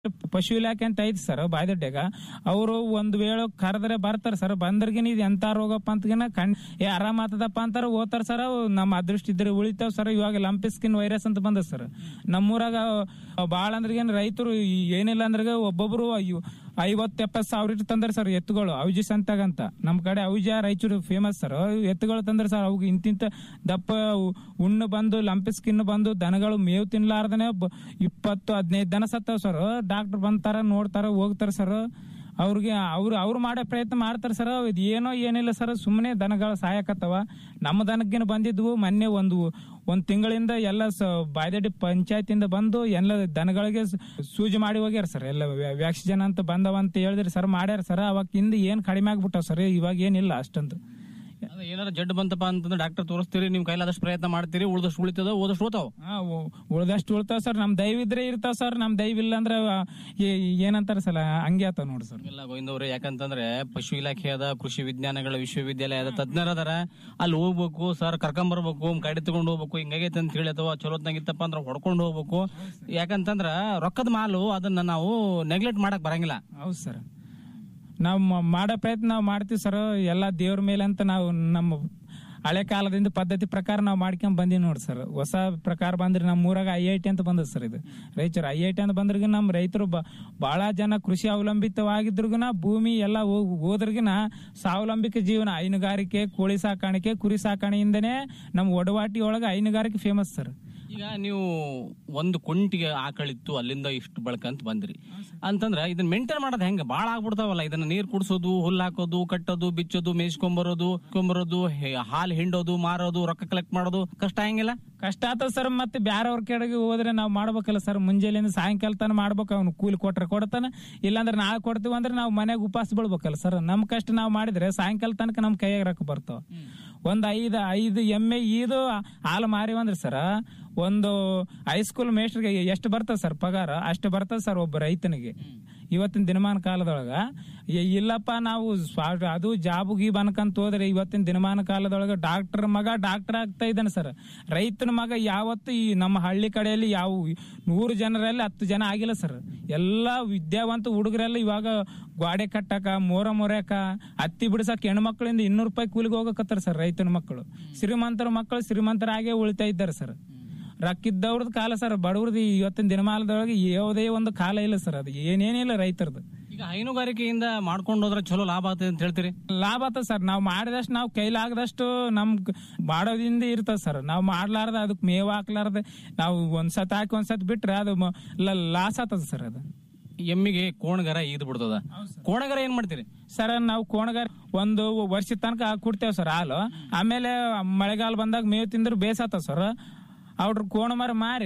ಪಶು ಇಲಾಖೆ ಅಂತ ಐತಿ ಸರ್ ಬಾಯ್ದೊಡ್ಡ್ಯಾಗ ಅವರು ಒಂದ್ ವೇಳೆ ಕರೆದ್ರೆ ಬರ್ತಾರ ಸರ್ ಬಂದ್ರಗಿನ ಇದು ಎಂತ ರೋಗಪ್ಪ ಅಂತಗಿನ ಕಣ್ ಏ ಆರಾಮ್ ಆತದಪ್ಪ ಅಂತಾರ ಓದ್ತಾರ ಸರ್ ಅವು ನಮ್ಮ ಅದೃಷ್ಟ ಇದ್ರೆ ಉಳಿತಾವ್ ಸರ್ ಇವಾಗ ಲಂಪಿ ಸ್ಕಿನ್ ವೈರಸ್ ಅಂತ ಬಂದ ಸರ್ ನಮ್ಮೂರಾಗ ಬಾಳ ಅಂದ್ರಗೇನ್ ರೈತರು ಏನಿಲ್ಲ ಅಂದ್ರಾಗ ಒಬ್ಬೊಬ್ರು ಐ- ಐವತ್ತು ಎಪ್ಪತ್ತು ಸಾವಿರ ಇಟ್ಟು ತಂದ್ರ ಸರ್ ಎತ್ತುಗಳು ಔಜಿ ಸಂತಾಗಂತ ನಮ್ ಕಡೆ ಔಜ ರಾಯಚೂರು ಫೇಮಸ್ ಸರ್ ಎತ್ತುಗಳು ತಂದ್ರ ಸರ್ ಅವು ಇಂತಿಂತ ದಪ್ಪ ಉ- ಉಣ್ಣು ಬಂದು ಲಂಪಿ ಸ್ಕಿನ್ ಬಂದು ದನಗಳು ಮೇವು ತಿನ್ಲಾರ್ದನೆ ಬ- ಇಪ್ಪತ್ತು ಹದಿನೈದು ದನ ಸತ್ತವ ಸರ್ ಡಾಕ್ಟರ್ ಬಂತಾರ ನೋಡ್ತಾರ ಹೋಗ್ತಾರ ಸರ್ ಅವ್ರಿಗೆ ಅವ್ರು ಅವ್ರು ಮಾಡೋ ಪ್ರಯತ್ನ ಮಾಡ್ತಾರ ಸರ್ ಇದು ಏನೋ ಏನಿಲ್ಲ ಸರ್ ಸುಮ್ಮನೆ ದನಗಳು ಸಾಯಕತ್ತವ ನಮ್ಮ ದನಕ್ಕೇನು ಬಂದಿದ್ವು ಮೊನ್ನೆ ಒಂದು ಒಂದ್ ತಿಂಗಳಿಂದ ಎಲ್ಲ ಬಾಯ್ದಡ್ಡಿ ಪಂಚಾಯತಿಂದ ಬಂದು ಎಲ್ಲ ದನಗಳಿಗೆ ಸ- ಸೂಜಿ ಮಾಡಿ ಹೋಗ್ಯಾರ ಸರ್ ಎಲ್ಲ ವ್ಯಾಕ್ಸಿಜನ್ ಅಂತ ಬಂದವ ಅಂತ ಹೇಳಿದ್ರಿ ಸರ್ ಮಾಡ್ಯಾರ ಸರ್ ಅವಾಗ ಹಿಂದೆ ಏನ್ ಕಡಿಮೆ ಆಗ್ಬಿಟ್ಟವ ಸರ್ ಇವಾಗ ಏನಿಲ್ಲ ಅಷ್ಟಂತ ಅದೇ ಏನಾರ ಜಡ್ ಬಂತಪ್ಪ ಅಂತಂದ್ರೆ ಡಾಕ್ಟರ್ ತೋರಿಸ್ತೀರಿ ನಿಮ್ ಕೈಲಾದಷ್ಟು ಪ್ರಯತ್ನ ಮಾಡ್ತೀರಿ ಉಳ್ದಷ್ಟು ಉಳಿತದ ಓದಷ್ಟು ಓದ್ತಾವ ಹಾ ಉ- ಉಳ್ದಷ್ಟು ಉಳ್ತಾವ ಸರ್ ನಮ್ ದೈವ ಇದ್ರೆ ಇರ್ತಾವ ಸರ್ ನಮ್ ದೈವ ಇಲ್ಲ ಅಂದ್ರೆ ಆ, ಏ- ಏನಂತಾರ ಸಲ ಹಂಗೆ ಆತಾವ ನೋಡಿ ಸರ್ ಎಲ್ಲ ಗೋವಿಂದವ್ರೆ ಯಾಕಂತಂದ್ರೆ ಪಶು ಇಲಾಖೆ ಅದ ಕೃಷಿ ವಿಜ್ಞಾನಗಳ ವಿಶ್ವವಿದ್ಯಾಲಯ ಅದ ತಜ್ಞರ ಅದಾರ ಅಲ್ಲಿ ಹೋಗ್ಬೇಕು ಸರ್ ಕರ್ಕೊಂಡ್ ಬರ್ಬೇಕು ಗಾಡಿ ತಗೊಂಡ್ ಹೋಗ್ಬೇಕು ಹಿಂಗಾಗೈತೆ ಅಂತ ಹೇಳಿ ಅಥವಾ ಚಲೋತ್ನಾಗಿತ್ತಪ್ಪ ಅಂದ್ರೆ ಹೊಡ್ಕೊಂಡು ಹೋಗ್ಬೇಕು ಯಾಕಂತಂದ್ರ ರೊಕ್ಕದ ಮಾಲು ಅದನ್ನ ನಾವು ನೆಗ್ಲೆಕ್ಟ್ ಮಾಡಕ್ ಬರಂಗಿಲ್ಲ ಹೌದು ಸರ್ ನಾವು ಮ- ಮಾಡೋ ಪ್ರಯತ್ನ ನಾವು ಮಾಡ್ತೀವಿ ಸರ್ ಎಲ್ಲ ದೇವ್ರ ಮೇಲೆ ಅಂತ ನಾವು ನಮ್ಮ ಹಳೆ ಕಾಲದಿಂದ ಪದ್ಧತಿ ಪ್ರಕಾರ ನಾವು ಮಾಡ್ಕೊಂಡ್ ಬಂದೀವಿ ನೋಡಿ ಸರ್ ಹೊಸ ಪ್ರಕಾರ ಬಂದ್ರೆ ನಮ್ಮ ಊರಾಗ ಐ ಐ ಟಿ ಅಂತ ಬಂದದ ಸರ್ ಇದು ರೈತರು ಐ ಐ ಟಿ ಅಂತ ಬಂದ್ರಿಗ ನಮ್ಮ ರೈತರು ಬ- ಬಹಳ ಜನ ಕೃಷಿ ಅವಲಂಬಿತವಾಗಿದ್ರಿಗಿನ ಭೂಮಿ ಎಲ್ಲ ಹೋ- ಹೋದ್ರಿಗಿನ ಸ್ವಾವಲಂಬಿಕ ಜೀವನ ಹೈನುಗಾರಿಕೆ ಕೋಳಿ ಸಾಕಾಣಿಕೆ ಕುರಿ ಸಾಕಾಣೆಯಿಂದನೇ ನಮ್ಮ ಒಡವಾಟಿ ಒಳಗೆ ಹೈನುಗಾರಿಕೆ ಫೇಮಸ್ ಸರ್ ಈಗ ನೀವು ಒಂದು ಕೊಂಟಿಗೆ ಆಕಳಿತ್ತು ಅಲ್ಲಿಂದ ಇಷ್ಟು ಬಳಕ ಅಂತ ಬಂದ್ರಿ ಅಂತಂದ್ರ ಇದನ್ನ ಮೇಂಟೈನ್ ಮಾಡೋದು ಹೆಂಗ ಬಾಳ ಆಗ್ಬಿಡ್ತಾವಲ್ಲ ಇದನ್ನ ನೀರ್ ಕುಡ್ಸೋದು ಹುಲ್ಲು ಹಾಕೋದು ಕಟ್ಟೋದು ಬಿಚ್ಚೋದು ಮೇಯ್ಸ್ಕೊಂಬರೋದು ಕೊಂಬರೋದು ಹಾಲು ಹಿಂಡೋದು ಮಾರೋದು ರೊಕ್ಕ ಕಲೆಕ್ಟ್ ಮಾಡೋದು ಕಷ್ಟ ಹೆಂಗಿಲ್ಲ ಕಷ್ಟ ಆತದ ಸರ್ ಮತ್ತೆ ಬ್ಯಾರವ್ರ ಕೆಳಗೆ ಹೋದ್ರೆ ನಾವು ಮಾಡ್ಬೇಕಲ್ಲ ಸರ್ ಮುಂಜಾನೆಯಿಂದ ಸಾಯಂಕಾಲ ತನ ಮಾಡ್ಬೇಕು ಅವ್ನು ಕೂಲಿ ಕೊಟ್ರೆ ಕೊಡ್ತಾನ ಇಲ್ಲಾಂದ್ರೆ ನಾಳೆ ಕೊಡ್ತೀವಿ ಅಂದ್ರೆ ನಾವು ಮನೆಗೆ ಉಪವಾಸ ಬೀಳ್ಬೇಕಲ್ಲ ಸರ್ ನಮ್ ಕಷ್ಟ ನಾವು ಮಾಡಿದ್ರೆ ಸಾಯಂಕಾಲ ತನಕ ನಮ್ ಕೈಯಾಗ ರೊಕ್ಕ ಬರ್ತಾವ ಒಂದ್ ಐದು ಐದು ಎಮ್ಮೆ ಈದು ಹಾಲು ಮಾರಿ ಅಂದ್ರೆ ಸರ್ ಒಂದು ಹೈಸ್ಕೂಲ್ ಮೇಸ್ಟ್ರಿಗೆ ಎಷ್ಟು ಬರ್ತದ ಸರ್ ಪಗಾರ ಅಷ್ಟು ಬರ್ತದ ಸರ್ ಒಬ್ಬ ರೈತನಿಗೆ ಇವತ್ತಿನ ದಿನಮಾನ ಕಾಲದೊಳಗ ಎ- ಇಲ್ಲಪ್ಪ ನಾವು ಸ್ವಾ- ಅದು ಜಾಬು ಗೀಬ್ ಅನ್ಕಂತ ಹೋದ್ರೆ ಇವತ್ತಿನ ದಿನಮಾನ ಕಾಲದೊಳಗ ಡಾಕ್ಟರ್ ಮಗ ಡಾಕ್ಟರ್ ಆಗ್ತಾ ಇದ್ದಾನೆ ಸರ್ ರೈತನ ಮಗ ಯಾವತ್ತು ಈ ನಮ್ಮ ಹಳ್ಳಿ ಕಡೆಯಲ್ಲಿ ಯಾವ ನೂರು ಜನರಲ್ಲಿ ಹತ್ತು ಜನ ಆಗಿಲ್ಲ ಸರ್ ಎಲ್ಲಾ ವಿದ್ಯಾವಂತ ಹುಡುಗರೆಲ್ಲ ಇವಾಗ ಗೋಡೆ ಕಟ್ಟಕ ಮೋರ ಮೊರ್ಯಾಕ ಹತ್ತಿ ಬಿಡ್ಸಕ್ ಹೆಣ್ಮಕ್ಳಿಂದ ಇನ್ನೂರು ರೂಪಾಯಿ ಕೂಲಿಗೆ ಹೋಗಕತ್ತಾರ ಸರ್ ರೈತನ ಮಕ್ಕಳು ಶ್ರೀಮಂತರ ಮಕ್ಕಳು ಶ್ರೀಮಂತರಾಗೇ ಉಳಿತಾ ಇದ್ದಾರೆ ಸರ್ ರೊಕ್ಕಿದ್ದವ್ರದ್ದು ಕಾಲ ಸರ್ ಬಡವ್ರದ್ದು ಇವತ್ತಿನ ದಿನಮಾನದೊಳಗೆ ಯಾವುದೇ ಒಂದು ಕಾಲ ಇಲ್ಲ ಸರ್ ಅದು ಏನೇನಿಲ್ಲ ರೈತರದ್ದು ಈಗ ಹೈನುಗಾರಿಕೆಯಿಂದ ಮಾಡ್ಕೊಂಡು ಹೋದ್ರೆ ಚಲೋ ಲಾಭ ಆಗ್ತದೆ ಅಂತ ಹೇಳ್ತೀರಿ ಲಾಭ ಆತ ಸರ್ ನಾವು ಮಾಡಿದಷ್ಟು ನಾವು ಕೈಲಾಗದಷ್ಟು ನಮ್ ಕ- ಮಾಡೋದ್ರಿಂದ ಇರ್ತದ ಸರ್ ನಾವು ಮಾಡ್ಲಾರ್ದ ಅದಕ್ಕೆ ಮೇವ್ ಹಾಕ್ಲಾರ್ದ ನಾವು ಒಂದ್ಸತ್ ಹಾಕಿ ಒಂದ್ಸತ್ ಬಿಟ್ರೆ ಅದು ಲಾಸ್ ಆತದ ಸರ್ ಅದು ಎಮ್ಮಿಗೆ ಕೋಣಗರ ಈದ್ ಬಿಡ್ತದ ಕೋಣಗರ ಏನ್ ಮಾಡ್ತೀರಿ ಸರ್ ನಾವು ಕೋಣಗಾರ ಒಂದು ವರ್ಷದ ತನಕ ಕೊಡ್ತೇವೆ ಸರ್ ಹಾಲು ಆಮೇಲೆ ಮಳೆಗಾಲ ಬಂದಾಗ ಮೇವು ತಿಂದ್ರೆ ಬೇಸಾತ ಸರ್ ಅವ್ರ ಕೋಣ ಮರ ಮಾರಿ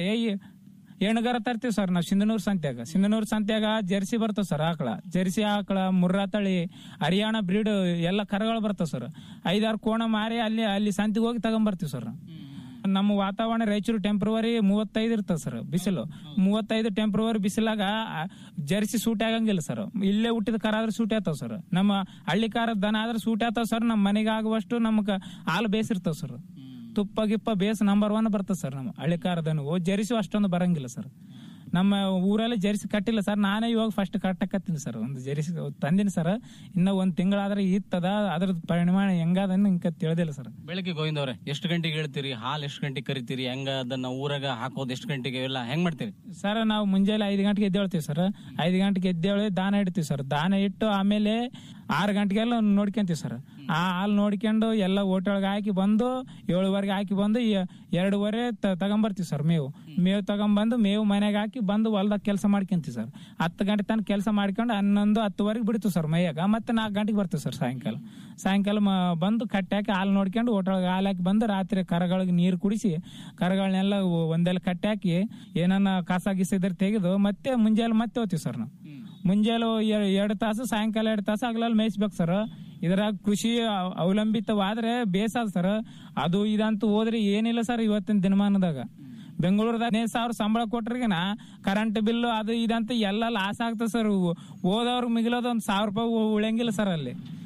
ಎಣ್ಗಾರ ತರ್ತೀವಿ ಸರ್ ನಾವು ಸಿಂಧನೂರ್ ಸಂತ್ಯಾಗ ಸಿಂಧನೂರ್ ಸಂತ್ಯಾಗ ಜರ್ಸಿ ಬರ್ತವೆ ಸರ್ ಆಕಳ ಜರ್ಸಿ ಆಕಳ ಮುರ್ರಾ ತಳಿ ಹರಿಯಾಣ ಬ್ರೀಡ್ ಎಲ್ಲ ಕರಗಳು ಬರ್ತವೆ ಸರ್ ಐದಾರು ಕೋಣ ಮಾರಿ ಅಲ್ಲಿ ಅಲ್ಲಿ ಸಂತಿಗೆ ಹೋಗಿ ತಗೊಂಬರ್ತೀವಿ ಸರ್ ನಮ್ಮ ವಾತಾವರಣ ರಾಯಚೂರು ಟೆಂಪ್ರವರಿ ಮೂವತ್ತೈದು ಇರ್ತದೆ ಸರ್ ಬಿಸಿಲು ಮೂವತ್ತೈದು ಟೆಂಪ್ರವರಿ ಬಿಸಿಲಾಗ ಆ, ಜರ್ಸಿ ಸೂಟ್ ಆಗಂಗಿಲ್ಲ ಸರ್ ಇಲ್ಲೇ ಹುಟ್ಟಿದ ಕರ ಆದ್ರೆ ಸೂಟ್ ಆತಾವ ಸರ್ ನಮ್ಮ ಹಳ್ಳಿ ಕಾರದ ದನ ಆದ್ರೆ ಸೂಟ್ ಆತಾವ ಸರ್ ನಮ್ಮ ಮನೆಗೆ ಆಗುವಷ್ಟು ನಮ್ಗೆ ಹಾಲು ಬೇಸಿರ್ತಾವ ಸರ್ ತುಪ್ಪ ಗಿಪ್ಪ ಬೇಸ್ ನಂಬರ್ ಒನ್ ಬರ್ತದೆ ಸರ್ ನಮ್ಮ ಹಳ್ಳಿ ಕಾರದನು ಜರ್ಸಿ ಅಷ್ಟೊಂದು ಬರಂಗಿಲ್ಲ ಸರ್ ನಮ್ಮ ಊರಲ್ಲಿ ಜರ್ಸಿ ಕಟ್ಟಿಲ್ಲ ಸರ್ ನಾನೇ ಇವಾಗ ಫಸ್ಟ್ ಕಟ್ಟಕತ್ತೀನಿ ಸರ್ ಒಂದು ಜರ್ಸಿ ತಂದಿನಿ ಸರ್ ಇನ್ನ ಒಂದ್ ತಿಂಗಳಾದ್ರೆ ಇತ್ತದ ಅದ್ರದ್ದು ಪರಿಮಾಣ ಹೆಂಗದ ಇಂಕ ತಿಳಿದಿಲ್ಲ ಸರ್ ಬೆಳಗ್ಗೆ ಗೋವಿಂದ ಅವ್ರೆ ಎಷ್ಟು ಗಂಟೆಗೆ ಹೇಳ್ತೀರಿ ಹಾಲು ಎಷ್ಟು ಗಂಟೆಗೆ ಕರಿತೀರಿ ಹೆಂಗ ಅದನ್ನ ಊರಾಗ ಹಾಕೋದು ಎಷ್ಟು ಗಂಟೆಗೆ ಎಲ್ಲ ಹೆಂಗ್ ಮಾಡ್ತೀರಿ ಸರ್ ನಾವು ಮುಂಜಾನೆ ಐದು ಗಂಟೆಗೆ ಎದ್ದೇಳ್ತೀವಿ ಸರ್ ಐದು ಗಂಟೆಗೆ ಎದ್ದೇಳಿ ದಾನ ಇಡ್ತೀವಿ ಸರ್ ದಾನ ಇಟ್ಟು ಆಮೇಲೆ ಆರು ಗಂಟೆಗೆಲ್ಲ ನೋಡ್ಕೊಂತೀವಿ ಸರ್ ಆ ಹಾಲು ನೋಡ್ಕೊಂಡು ಎಲ್ಲ ಹೋಟೆಲ್ಗೆ ಹಾಕಿ ಬಂದು ಏಳುವರೆಗೆ ಹಾಕಿ ಬಂದು ಎ- ಎರಡೂವರೆ ತ- ತಗೊಂಬರ್ತೀವಿ ಸರ್ ಮೇವು ಮೇವು ತಗೊಂಬಂದು ಮೇವು ಮನೆಗೆ ಹಾಕಿ ಬಂದು ಹೊಲ್ದಾಗ ಕೆಲಸ ಮಾಡ್ಕೊಂತೀವಿ ಸರ್ ಹತ್ತು ಗಂಟೆ ತನಕ ಕೆಲಸ ಮಾಡ್ಕೊಂಡು ಹನ್ನೊಂದು ಹತ್ತುವರೆಗೆ ಬಿಡ್ತೀವಿ ಸರ್ ಮೈಯಾಗ ಮತ್ತೆ ನಾಲ್ಕು ಗಂಟೆಗೆ ಬರ್ತೀವಿ ಸರ್ ಸಾಯಂಕಾಲ ಸಾಯಂಕಾಲ ಮ- ಬಂದು ಕಟ್ಟಿ ಹಾಕಿ ಹಾಲು ನೋಡ್ಕೊಂಡು ಹೋಟೆಲ್ಗೆ ಹಾಲು ಹಾಕಿ ಬಂದು ರಾತ್ರಿ ಕರಗಳಿಗೆ ನೀರು ಕುಡಿಸಿ ಕರಗಳನ್ನೆಲ್ಲ ಒಂದೆಲ್ಲ ಕಟ್ಟಿ ಹಾಕಿ ಏನನ್ನ ಕಸ ಗಿಸ ಇದ್ರೆ ತೆಗೆದು ಮತ್ತೆ ಮುಂಜಾನೆ ಮತ್ತೆ ಹೋಗ್ತೀವಿ ಸರ್ ನಾವು ಮುಂಜಾನೆ ಎ- ಎರಡು ತಾಸು ಸಾಯಂಕಾಲ ಎರಡು ತಾಸು ಆಗ್ಲಲ್ಲಿ ಮೇಯಿಸ್ಬೇಕು ಸರ್ ಇದ್ರಾಗ ಕೃಷಿ ಅವ- ಅವಲಂಬಿತವಾದ್ರೆ ಬೇಸಾದ ಸರ್ ಅದು ಇದಂತೂ ಹೋದ್ರೆ ಏನಿಲ್ಲ ಸರ್ ಇವತ್ತಿನ ದಿನಮಾನದಾಗ ಬೆಂಗಳೂರದಾಗ ಹದಿನೈದು ಸಾವಿರ ಸಂಬಳ ಕೊಟ್ರಿಗಿನ ಕರೆಂಟ್ ಬಿಲ್ ಅದು ಇದಂತ ಎಲ್ಲ ಲಾಸ್ ಆಗ್ತದೆ ಸರ್ ಓದವ್ರಿಗೆ ಮಿಗಿಲೋದು ಒಂದ್ ಸಾವಿರ ರೂಪಾಯಿ ಉ- ಉಳಿಯಂಗಿಲ್ಲ ಸರ್ ಅಲ್ಲಿ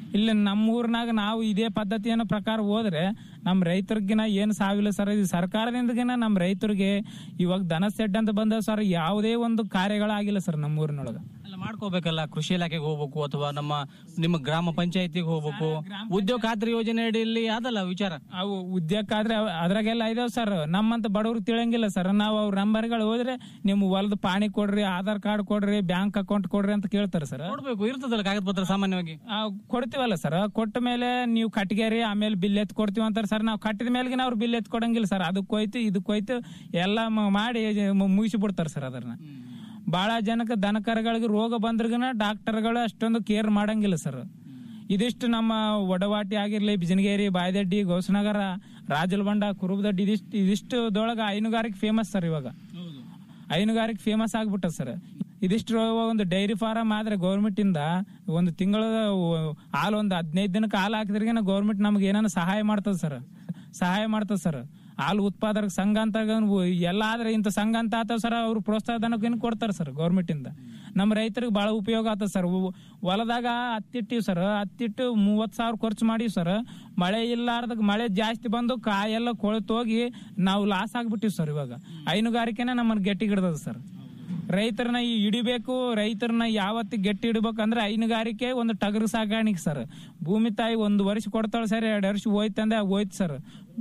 ಇಲ್ಲಿ ನಮ್ಮ ಊರ್ನಾಗ ನಾವು ಇದೇ ಪದ್ಧತಿಯನ್ನು ಪ್ರಕಾರ ಹೋದ್ರೆ ನಮ್ಮ ರೈತರಿಗಿನ ಏನು ಸಾವಿಲ್ಲ ಸರ್ ಇದು ಸರ್ಕಾರದಿಂದಗಿನ ನಮ್ಮ ರೈತರಿಗೆ ಇವಾಗ ದನ ಸೆಡ್ ಅಂತ ಬಂದ ಸರ್ ಯಾವುದೇ ಒಂದು ಕಾರ್ಯಗಳಾಗಿಲ್ಲ ಸರ್ ನಮ್ಮ ಊರಿನೊಳಗೆ ಅಲ್ಲ ಮಾಡ್ಕೋಬೇಕಲ್ಲ ಕೃಷಿ ಇಲಾಖೆಗೆ ಹೋಗ್ಬೇಕು ಅಥವಾ ನಮ್ಮ ನಿಮ್ಮ ಗ್ರಾಮ ಪಂಚಾಯತಿಗೆ ಹೋಗ್ಬೇಕು ಉದ್ಯೋಗ ಖಾತ್ರಿ ಯೋಜನೆ ಅಡಿಯಲ್ಲಿ ಅದಲ್ಲ ವಿಚಾರ ಅವು ಉದ್ಯೋಗಕ್ಕಾದ್ರೆ ಅವ್- ಅದ್ರಾಗೆಲ್ಲ ಇದಾವ್ ಸರ್ ನಮ್ಮಂತ ಬಡವ್ರಿಗೆ ತಿಳಿಯಂಗಿಲ್ಲ ಸರ್ ನಾವು ಅವ್ರ ನಂಬರ್ಗಳು ಹೋದ್ರೆ ನಿಮ್ಮ ಹೊಲದ ಪಾಣಿ ಕೊಡ್ರಿ ಆಧಾರ್ ಕಾರ್ಡ್ ಕೊಡ್ರಿ ಬ್ಯಾಂಕ್ ಅಕೌಂಟ್ ಕೊಡ್ರಿ ಅಂತ ಕೇಳ್ತಾರೆ ಸರ್ ಕೊಡ್ಬೇಕು ಇರ್ತದಲ್ಲ ಕಾಗದ ಪತ್ರ ಸಾಮಾನ್ಯವಾಗಿ ಆ, ಕೊಡ್ತೀವಲ್ಲ ಸರ್ ಕೊಟ್ಟ ಮೇಲೆ ನೀವು ಕಟ್ಗೇರಿ ಆಮೇಲೆ ಬಿಲ್ ಎತ್ ಕೊಡ್ತೀವಿ ಅಂತಾರೆ ಸರ್ ನಾವು ಕಟ್ಟಿದ ಮೇಲ್ಗಿನ ಅವ್ರು ಬಿಲ್ ಎತ್ ಕೊಡಂಗಿಲ್ಲ ಸರ್ ಅದಕ್ಕೆ ಹೋಯ್ತು ಇದಕ್ಕೆ ಹೋಯ್ತು ಎಲ್ಲ ಮ- ಮಾಡಿ ಮ- ಮುಗಿಸಿ ಬಿಡ್ತಾರೆ ಸರ್ ಅದನ್ನ ಬಹಳ ಜನಕ್ಕೆ ದನಕರಗಳಿಗೆ ರೋಗ ಬಂದ್ರಗನ ಡಾಕ್ಟರ್ಗಳು ಅಷ್ಟೊಂದು ಕೇರ್ ಮಾಡಂಗಿಲ್ಲ ಸರ್ ಇದಿಷ್ಟು ನಮ್ಮ ಒಡವಾಟಿ ಆಗಿರ್ಲಿ ಬಿಜನಗೇರಿ ಬಾಯದಡ್ಡಿ ಗೋಸನಗರ ರಾಜಲಬಂಡ ಕುರುಬದಡ್ಡಿ ಇದಿಷ್ಟು ಇದಿಷ್ಟುದೊಳಗ ಹೈನುಗಾರಿಕೆ ಫೇಮಸ್ ಸರ್ ಇವಾಗ ಹೈನುಗಾರಿಕೆ ಫೇಮಸ್ ಆಗ್ಬಿಟ್ಟ ಸರ್ ಇದಿಷ್ಟು ಒಂದು ಡೈರಿ ಫಾರಂ ಆದ್ರೆ ಗೌರ್ಮೆಂಟ್ ಇಂದ ಒಂದು ತಿಂಗಳ ಹಾಲು ಒಂದು ಹದಿನೈದು ದಿನಕ್ಕೆ ಹಾಲು ಹಾಕಿದ್ರಿಗೆ ಗೌರ್ಮೆಂಟ್ ನಮ್ಗೆ ಏನಾನ ಸಹಾಯ ಮಾಡ್ತದ ಸರ್ ಸಹಾಯ ಮಾಡ್ತದ ಸರ್ ಹಾಲು ಉತ್ಪಾದಕ ಸಂಘ ಅಂತ ಎಲ್ಲ ಆದ್ರೆ ಇಂಥ ಸಂಘ ಅಂತ ಆತವ ಸರ್ ಅವ್ರು ಪ್ರೋತ್ಸಾಹ ಧನಕ್ಕೇನು ಕೊಡ್ತಾರೆ ಸರ್ ಗೌರ್ಮೆಂಟ್ ಇಂದ ನಮ್ಮ ರೈತರಿಗೆ ಬಹಳ ಉಪಯೋಗ ಆತದ ಸರ್ ಉ- ಹೊಲದಾಗ ಹತ್ತಿಟ್ಟಿವಿ ಸರ್ ಹತ್ತಿಟ್ಟು ಮೂವತ್ ಸಾವಿರ ಖರ್ಚು ಮಾಡಿವಿ ಸರ್ ಮಳೆ ಇಲ್ಲಾರ್ದಾಗ ಮಳೆ ಜಾಸ್ತಿ ಬಂದು ಕಾಯೆಲ್ಲ ಕೊಳೆತು ಹೋಗಿ ನಾವು ಲಾಸ್ ಆಗ್ಬಿಟ್ಟಿವಿ ಸರ್ ಇವಾಗ ಹೈನುಗಾರಿಕೆನೇ ನಮ್ಮನ್ನ ಗಟ್ಟಿಗಿಡ್ದದ ಸರ್ ರೈತರನ್ನ ಈ ಹಿಡಿಬೇಕು ರೈತರನ್ನ ಯಾವತ್ತಿಗೆ ಗಟ್ಟಿ ಇಡ್ಬೇಕು ಅಂದ್ರೆ ಹೈನುಗಾರಿಕೆ ಒಂದು ಟಗರು ಸಾಕಾಣಿಕೆ ಸರ್ ಭೂಮಿ ತಾಯಿ ಒಂದು ವರ್ಷ ಕೊಡ್ತಾಳೆ ಸರ್ ಎರಡು ವರ್ಷ ಹೋಯ್ತಂದ್ರೆ ಹೋಯ್ತು ಸರ್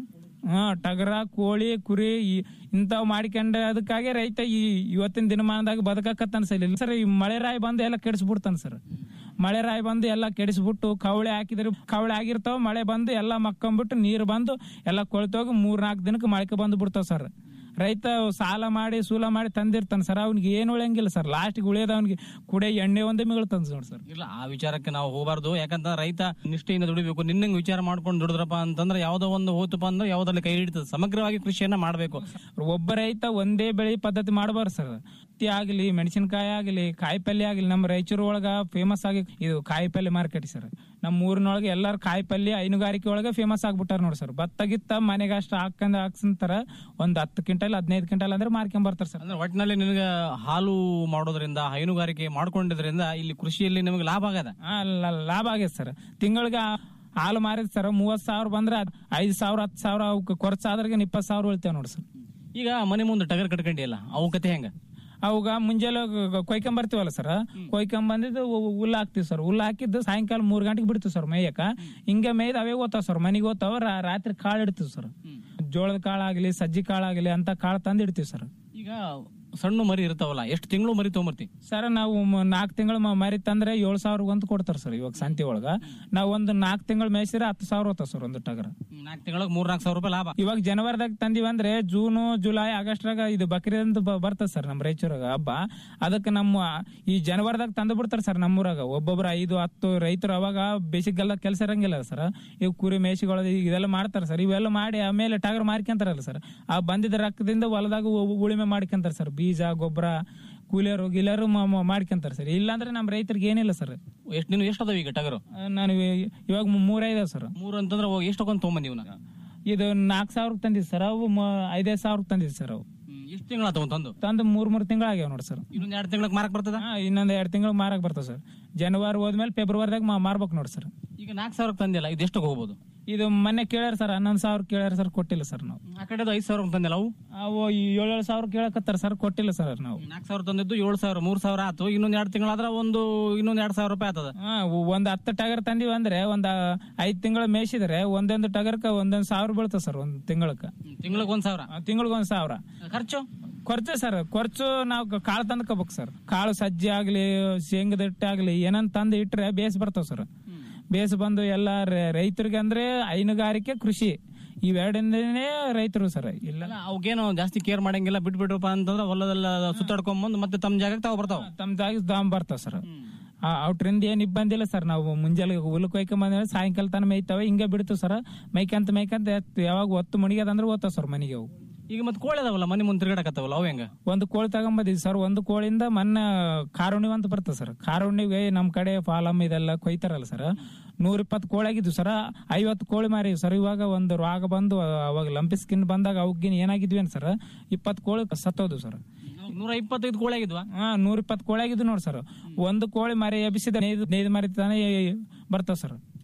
ಹಾ ಟಗರ ಕೋಳಿ ಕುರಿ ಈ- ಇಂಥವ್ ಮಾಡ್ಕೊಂಡೆ ಅದಕ್ಕಾಗಿ ರೈತ ಈ ಇವತ್ತಿನ ದಿನಮಾನದಾಗ ಬದುಕಕತ್ತಾನ ಸರ್ ಇಲ್ಲ ಸರ್ ಈ ಮಳೆ ರಾಯಿ ಬಂದು ಎಲ್ಲ ಕೆಡಿಸ್ಬಿಡ್ತಾನ ಸರ್ ಮಳೆ ರಾಯಿ ಬಂದು ಎಲ್ಲ ಕೆಡಿಸ್ಬಿಟ್ಟು ಕವಳೆ ಹಾಕಿದ್ರೆ ಕವಳೆ ಆಗಿರ್ತಾವ ಮಳೆ ಬಂದು ಎಲ್ಲ ಮಕ್ಕೊಂಬಿಟ್ಟು ನೀರು ಬಂದು ಎಲ್ಲ ಕೊಳ್ತೋಗಿ ಮೂರ್ ನಾಲ್ಕು ದಿನಕ್ಕೆ ಮೊಳಕೆ ಬಂದು ಬಿಡ್ತಾವ ಸರ್ ರೈತ ಸಾಲ ಮಾಡಿ ಸೂಲ ಮಾಡಿ ತಂದಿರ್ತಾನೆ ಸರ್ ಅವ್ನಿಗೆ ಏನು ಉಳಿಯಂಗಿಲ್ಲ ಸರ್ ಲಾಸ್ಟ್ಗೆ ಉಳಿಯೋದು ಅವ್ನಿಗೆ ಕುಡಿಯೋ ಎಣ್ಣೆ ಒಂದೇ ಮಿಗಳ್ತಾನೆ ನೋಡಿ ಸರ್ ಇಲ್ಲ ಆ ವಿಚಾರಕ್ಕೆ ನಾವು ಹೋಗಬಾರ್ದು ಯಾಕಂತ ರೈತ ನಿಷ್ಠೆಯಿಂದ ದುಡಿಬೇಕು ನಿನ್ನಂಗ್ ವಿಚಾರ ಮಾಡ್ಕೊಂಡು ದುಡಿದ್ರಪ್ಪ ಅಂತಂದ್ರೆ ಯಾವ್ದೋ ಒಂದು ಹೋತಪ್ಪ ಅಂದ್ರೆ ಯಾವ್ದ್ರಲ್ಲಿ ಕೈ ಹಿಡಿತದೆ ಸಮಗ್ರವಾಗಿ ಕೃಷಿಯನ್ನ ಮಾಡಬೇಕು ಒಬ್ಬ ರೈತ ಒಂದೇ ಬೆಳೆ ಪದ್ಧತಿ ಮಾಡಬಾರ್ದು ಸರ್ ಹತ್ತಿ ಆಗಲಿ ಮೆಣಸಿನಕಾಯಿ ಆಗಲಿ ಕಾಯಿ ಪಲ್ಯ ಆಗಲಿ ನಮ್ಮ ರಾಯಚೂರು ಒಳಗ ಫೇಮಸ್ ಆಗಿ ಇದು ಕಾಯಿ ಪಲ್ಯ ಮಾರ್ಕೆಟ್ ಸರ್ ನಮ್ಮ ಊರಿನೊಳಗೆ ಎಲ್ಲಾರು ಕಾಯಿ ಪಲ್ಯ ಹೈನುಗಾರಿಕೆ ಒಳಗೆ ಫೇಮಸ್ ಆಗ್ಬಿಟ್ಟಾರ ನೋಡಿ ಸರ್ ಭತ್ತ ಗಿತ್ತ ಮನೆಗೆ ಅಷ್ಟು ಹಾಕಂದ ಹಾಕ್ಸಂತಾರ ಒಂದ್ ಹತ್ತು ಕ್ವಿಂಟಲ್ ಹದಿನೈದು ಕ್ವಿಂಟಲ್ ಅಂದ್ರೆ ಮಾರ್ಕೊಂಡ್ ಬರ್ತಾರೆ ಸರ್ ಅಂದ್ರೆ ಒಟ್ಟಿನಲ್ಲಿ ನಿನಗೆ ಹಾಲು ಮಾಡೋದ್ರಿಂದ ಹೈನುಗಾರಿಕೆ ಮಾಡ್ಕೊಂಡಿದ್ರಿಂದ ಇಲ್ಲಿ ಕೃಷಿಯಲ್ಲಿ ನಿಮಗೆ ಲಾಭ ಆಗದ ಆ, ಲ- ಲಾಭ ಆಗೈತೆ ಸರ್ ತಿಂಗಳಿಗೆ ಹಾಲು ಮಾರಿದ್ ಸರ್ ಮೂವತ್ ಸಾವಿರ ಬಂದ್ರೆ ಅದ್ ಐದ್ ಸಾವಿರ ಹತ್ತು ಸಾವಿರ ಅವಕ್ಕೆ ಖರ್ಚಾದ್ರಿಗೆ ಇಪ್ಪತ್ತು ಸಾವಿರ ಉಳಿತೇವೆ ನೋಡಿ ಸರ್ ಈಗ ಮನೆ ಮುಂದೆ ಟಗರ್ ಕಟ್ಕೊಂಡಿಯಲ್ಲ ಅವು ಕತೆ ಹೆಂಗ ಅವಾಗ ಮುಂಜಾನೆ ಕೊಯ್ಕೊಂಡ್ ಬರ್ತೀವಲ್ಲ ಸರ್ ಕೊಯ್ಕೊಂಡ್ ಬಂದಿದ್ದು ಹು- ಹುಲ್ಲು ಹಾಕ್ತಿವಿ ಸರ್ ಹುಲ್ಲು ಹಾಕಿದ್ದು ಸಾಯಂಕಾಲ ಮೂರ್ ಗಂಟೆಗೆ ಬಿಡ್ತೀವಿ ಸರ್ ಮೇಯಕ ಹಿಂಗೆ ಮೇಯ್ದು ಅವೇ ಓದ್ತಾವ ಸರ್ ಮನೆಗೆ ಓದ್ತಾವ ರಾ- ರಾತ್ರಿ ಕಾಳು ಇಡ್ತೀವಿ ಸರ್ ಜೋಳದ ಕಾಳಾಗ್ಲಿ ಸಜ್ಜಿ ಕಾಳಾಗ್ಲಿ ಅಂತ ಕಾಳು ತಂದು ಇಡ್ತೀವಿ ಸರ್ ಈಗ ಸಣ್ಣ ಮರಿ ಇರ್ತಾವಲ್ಲ ಎಷ್ಟು ತಿಂಗಳು ಮರಿ ತೊಗೊಂಬರ್ತಿ ಸರ್ ನಾವು ನಾಲ್ಕು ತಿಂಗಳು ಮರಿ ತಂದ್ರೆ ಏಳು ಸಾವಿರ ಒಂದು ಕೊಡ್ತಾರೆ ಸರ್ ಇವಾಗ ಸಂತೆ ಒಳಗ ನಾವು ಒಂದು ನಾಲ್ಕು ತಿಂಗಳು ಮೇಯ್ಸಿದ್ರೆ ಹತ್ತು ಸಾವಿರ ಹೋಗ್ತಾವ ಸರ್ ಒಂದು ಟಗರ ನಾಲ್ಕು ತಿಂಗಳಿಗೆ ಮೂರ್ ನಾಲ್ಕು ಸಾವಿರ ರೂಪಾಯಿ ಲಾಭ ಇವಾಗ ಜನವರಿದಾಗ ತಂದಿವಿ ಅಂದ್ರೆ ಜೂನು ಜುಲೈ ಆಗಸ್ಟ್ರಾಗ ಇದು ಬಕ್ರೀದ್ ಅಂತ ಬ- ಬರ್ತದೆ ಸರ್ ನಮ್ಮ ರಾಯಚೂರಾಗ ಹಬ್ಬ ಅದಕ್ಕೆ ನಮ್ಮ ಈ ಜನವರಿದಾಗ ತಂದು ಬಿಡ್ತಾರೆ ಸರ್ ನಮ್ಮೂರಾಗ ಒಬ್ಬೊಬ್ರು ಐದು ಹತ್ತು ರೈತರು ಅವಾಗ ಬೇಸಿಗೆಲ್ಲ ಕೆಲಸ ಇರಂಗಿಲ್ಲ ಸರ್ ಇವು ಕುರಿ ಮೇಸಿಗಳು ಇದೆಲ್ಲ ಮಾಡ್ತಾರೆ ಸರ್ ಇವೆಲ್ಲ ಮಾಡಿ ಆಮೇಲೆ ಟಗರ್ ಮಾರ್ಕೊಂತಾರಲ್ಲ ಸರ್ ಆ ಬಂದಿದ್ದ ರೊಕ್ಕದಿಂದ ಹೊಲದಾಗ ಉ- ಉಳುಮೆ ಮಾಡ್ಕೊಂತಾರೆ ಸರ್ ಬೀಜ ಗೊಬ್ಬರ ಕೂಲಿಯರು ಗಿಲಿಯರು ಮಾಡ್ಕೊಂತಾರೆ ಸರ್ ಇಲ್ಲಾಂದ್ರೆ ನಮ್ಮ ರೈತರಿಗೆ ಏನಿಲ್ಲ ಸರ್ ಎಷ್ಟು ನೀನು ಎಷ್ಟು ಅದಾವ ಈಗ ಟಗರು ನಾನು ಇವ- ಇವಾಗ ಮೂರೈದ ಸರ್ ಮೂರು ಅಂತಂದ್ರೆ ಹೋಗಿ ಎಷ್ಟು ತಗೊಂಡ್ ತೊಗೊಂಬಂದಿ ಇವನ್ನ ಇದು ನಾಲ್ಕು ಸಾವಿರಕ್ಕೆ ತಂದಿದ್ದು ಸರ್ ಅವು ಮ- ಐದೈದು ಸಾವಿರಕ್ಕೆ ತಂದಿದ್ದು ಸರ್ ಅವು ಎಷ್ಟು ತಿಂಗಳ ತಗೊಂಡ್ ತಂದು ತಂದು ಮೂರ್ ಮೂರ್ ತಿಂಗಳಾಗ್ಯಾವ ನೋಡಿ ಸರ್ ಇನ್ನೊಂದ್ ಎರಡು ತಿಂಗಳಿಗೆ ಮಾರಕ್ ಬರ್ತದ ಹಾ ಇನ್ನೊಂದ್ ಎರಡ್ ತಿಂಗಳು ಮಾರಕ್ ಬರ್ತದೆ ಸರ್ ಜನವರಿ ಹೋದ್ಮೇಲೆ ಫೆಬ್ರವರಿದಾಗ ಮಾ- ಮಾರ್ಬೇಕು ನೋಡಿ ಸರ್ ಈಗ ನಾಲ್ಕು ಸಾವಿರಕ್ಕೆ ತಂದಿಲ್ಲ ಇದು ಎಷ್ಟು ಹೋಗ್ಬೋದು ಇದು ಮೊನ್ನೆ ಕೇಳ್ಯಾರ ಸರ್ ಹನ್ನೊಂದು ಸಾವಿರ ಕೇಳ್ಯಾರ ಸರ್ ಕೊಟ್ಟಿಲ್ಲ ಸರ್ ನಾವು ಆ ಕಡೆದು ಐದು ಸಾವಿರ ತಂದಿಲ್ಲ ಅವು ಅವು ಏಳೇಳು ಸಾವಿರ ಕೇಳಕತ್ತಾರ ಸರ್ ಕೊಟ್ಟಿಲ್ಲ ಸರ್ ನಾವು ನಾಲ್ಕು ಸಾವಿರ ತಂದಿದ್ದು ಏಳು ಸಾವಿರ ಮೂರ್ ಸಾವಿರ ಆತು ಇನ್ನೊಂದ್ ಎರಡು ತಿಂಗಳಾದ್ರ ಒಂದು ಇನ್ನೊಂದ್ ಎರಡ್ ಸಾವಿರ ರೂಪಾಯಿ ಆತದ ಹಾ ಒಂದ್ ಹತ್ತು ಟಗರ್ ತಂದಿವಿ ಅಂದ್ರೆ ಒಂದ್ ಐದ್ ತಿಂಗಳು ಮೇಯಿಸಿದ್ರೆ ಒಂದೊಂದು ಟಗರ್ಕ ಒಂದೊಂದ್ ಸಾವಿರ ಬೀಳ್ತದೆ ಸರ್ ಒಂದ್ ತಿಂಗಳಕ್ಕ ತಿಂಗಳಿಗೆ ಒಂದ್ ಸಾವಿರ ತಿಂಗಳಿಗೆ ಒಂದ್ ಸಾವಿರ ಖರ್ಚು ಖರ್ಚು ಸರ್ ಖರ್ಚು ನಾವು ಕಾಳು ತಂದ್ಕೋಬೇಕು ಸರ್ ಕಾಳು ಸಜ್ಜಿ ಆಗ್ಲಿ ಶೇಂಗದ ಹಿಟ್ಟು ಆಗ್ಲಿ ಏನಂತ ತಂದು ಇಟ್ರೆ ಬೇಸ್ ಬರ್ತಾವ ಸರ್ ಬೇಸ್ ಬಂದು ಎಲ್ಲ ರ- ರೈತರಿಗೆ ಅಂದ್ರೆ ಹೈನುಗಾರಿಕೆ ಕೃಷಿ ಇವೆರಡಿಂದನೇ ರೈತರು ಸರ್ ಇಲ್ಲ ಅಲ್ಲ ಅವಕ್ಕೇನು ಜಾಸ್ತಿ ಕೇರ್ ಮಾಡಂಗಿಲ್ಲ ಬಿಟ್ಬಿಟ್ರಪ್ಪ ಅಂತಂದ್ರೆ ಹೊಲದೆಲ್ಲ ಸುತ್ತಾಡ್ಕೊಂಡ್ ಬಂದು ಮತ್ತೆ ತಮ್ಮ ಜಾಗಕ್ಕೆ ತಾವು ಬರ್ತಾವ ತಮ್ದಾಗಿ ದಾಮ್ ಬರ್ತಾವ ಸರ್ ಅವ್ರಿಂದ ಏನ್ ಇಬ್ಬಂದಿಲ್ಲ ಸರ್ ನಾವು ಮುಂಜಾನೆ ಹುಲ್ಲು ಕೊಯ್ಕೊಂಡ್ ಸಾಯಂಕಾಲ ತನ ಮೇಯ್ತಾವ ಹಿಂಗೆ ಬಿಡ್ತೀವಿ ಸರ್ ಮೈಕಂತ ಮೈಕಂತ ಎತ್- ಯಾವಾಗ ಒತ್ತು ಮಣಿಗದಂದ್ರೆ ಓದ್ತಾವ ಸರ್ ಮನೆಗೆ ಅವು ಈಗ ಮತ್ತೆ ಕೋಳಿ ಅದಾವಲ್ಲ ಮನೆ ಮುಂದೆ ತಿರ್ಗಾಡಕತ್ತಾವಲ್ಲ ಅವು ಹೆಂಗ ಒಂದು ಕೋಳಿ ತಗೊಂಬಂದಿದ್ವಿ ಸರ್ ಒಂದು ಕೋಳಿಯಿಂದ ಮೊನ್ನೆ ಕಾರುಣಿವ್ ಅಂತ ಬರ್ತದೆ ಸರ್ ಕಾರುಣಿಗೆ ನಮ್ಮ ಕಡೆ ಫಾಲಮ್ ಇದೆಲ್ಲ ಕೊಯ್ತಾರಲ್ಲ ಸರ್ ನೂರ ಇಪ್ಪತ್ತು ಕೋಳಿ ಆಗಿದ್ವು ಸರ್ ಐವತ್ತು ಕೋಳಿ ಮಾರಿ ಸರ್ ಇವಾಗ ಒಂದು ರೋಗ ಬಂದು ಅವಾಗ ಲಂಪಿ ಸ್ಕಿನ್ ಬಂದಾಗ ಅವಕ್ಕಿನ್ ಏನಾಗಿದ್ವಿ ಅಂತ ಸರ್ ಇಪ್ಪತ್ತು ಕೋಳಿ ಸತ್ತೋದು ಸರ್ ನೂರ ಇಪ್ಪತ್ತೈದು ಕೋಳಿ ಆಗಿದ್ವಾ ಹಾ ನೂರ ಇಪ್ಪತ್ತು ಕೋಳಿ ಆಗಿದ್ವು ನೋಡಿ ಸರ್ ಒಂದು ಕೋಳಿ ಮರಿ ಎಬ್ಸಿದ ನೈದು ನೈದು ಮರಿ ತಾನೇ ಬರ್ತಾವ ಸರ್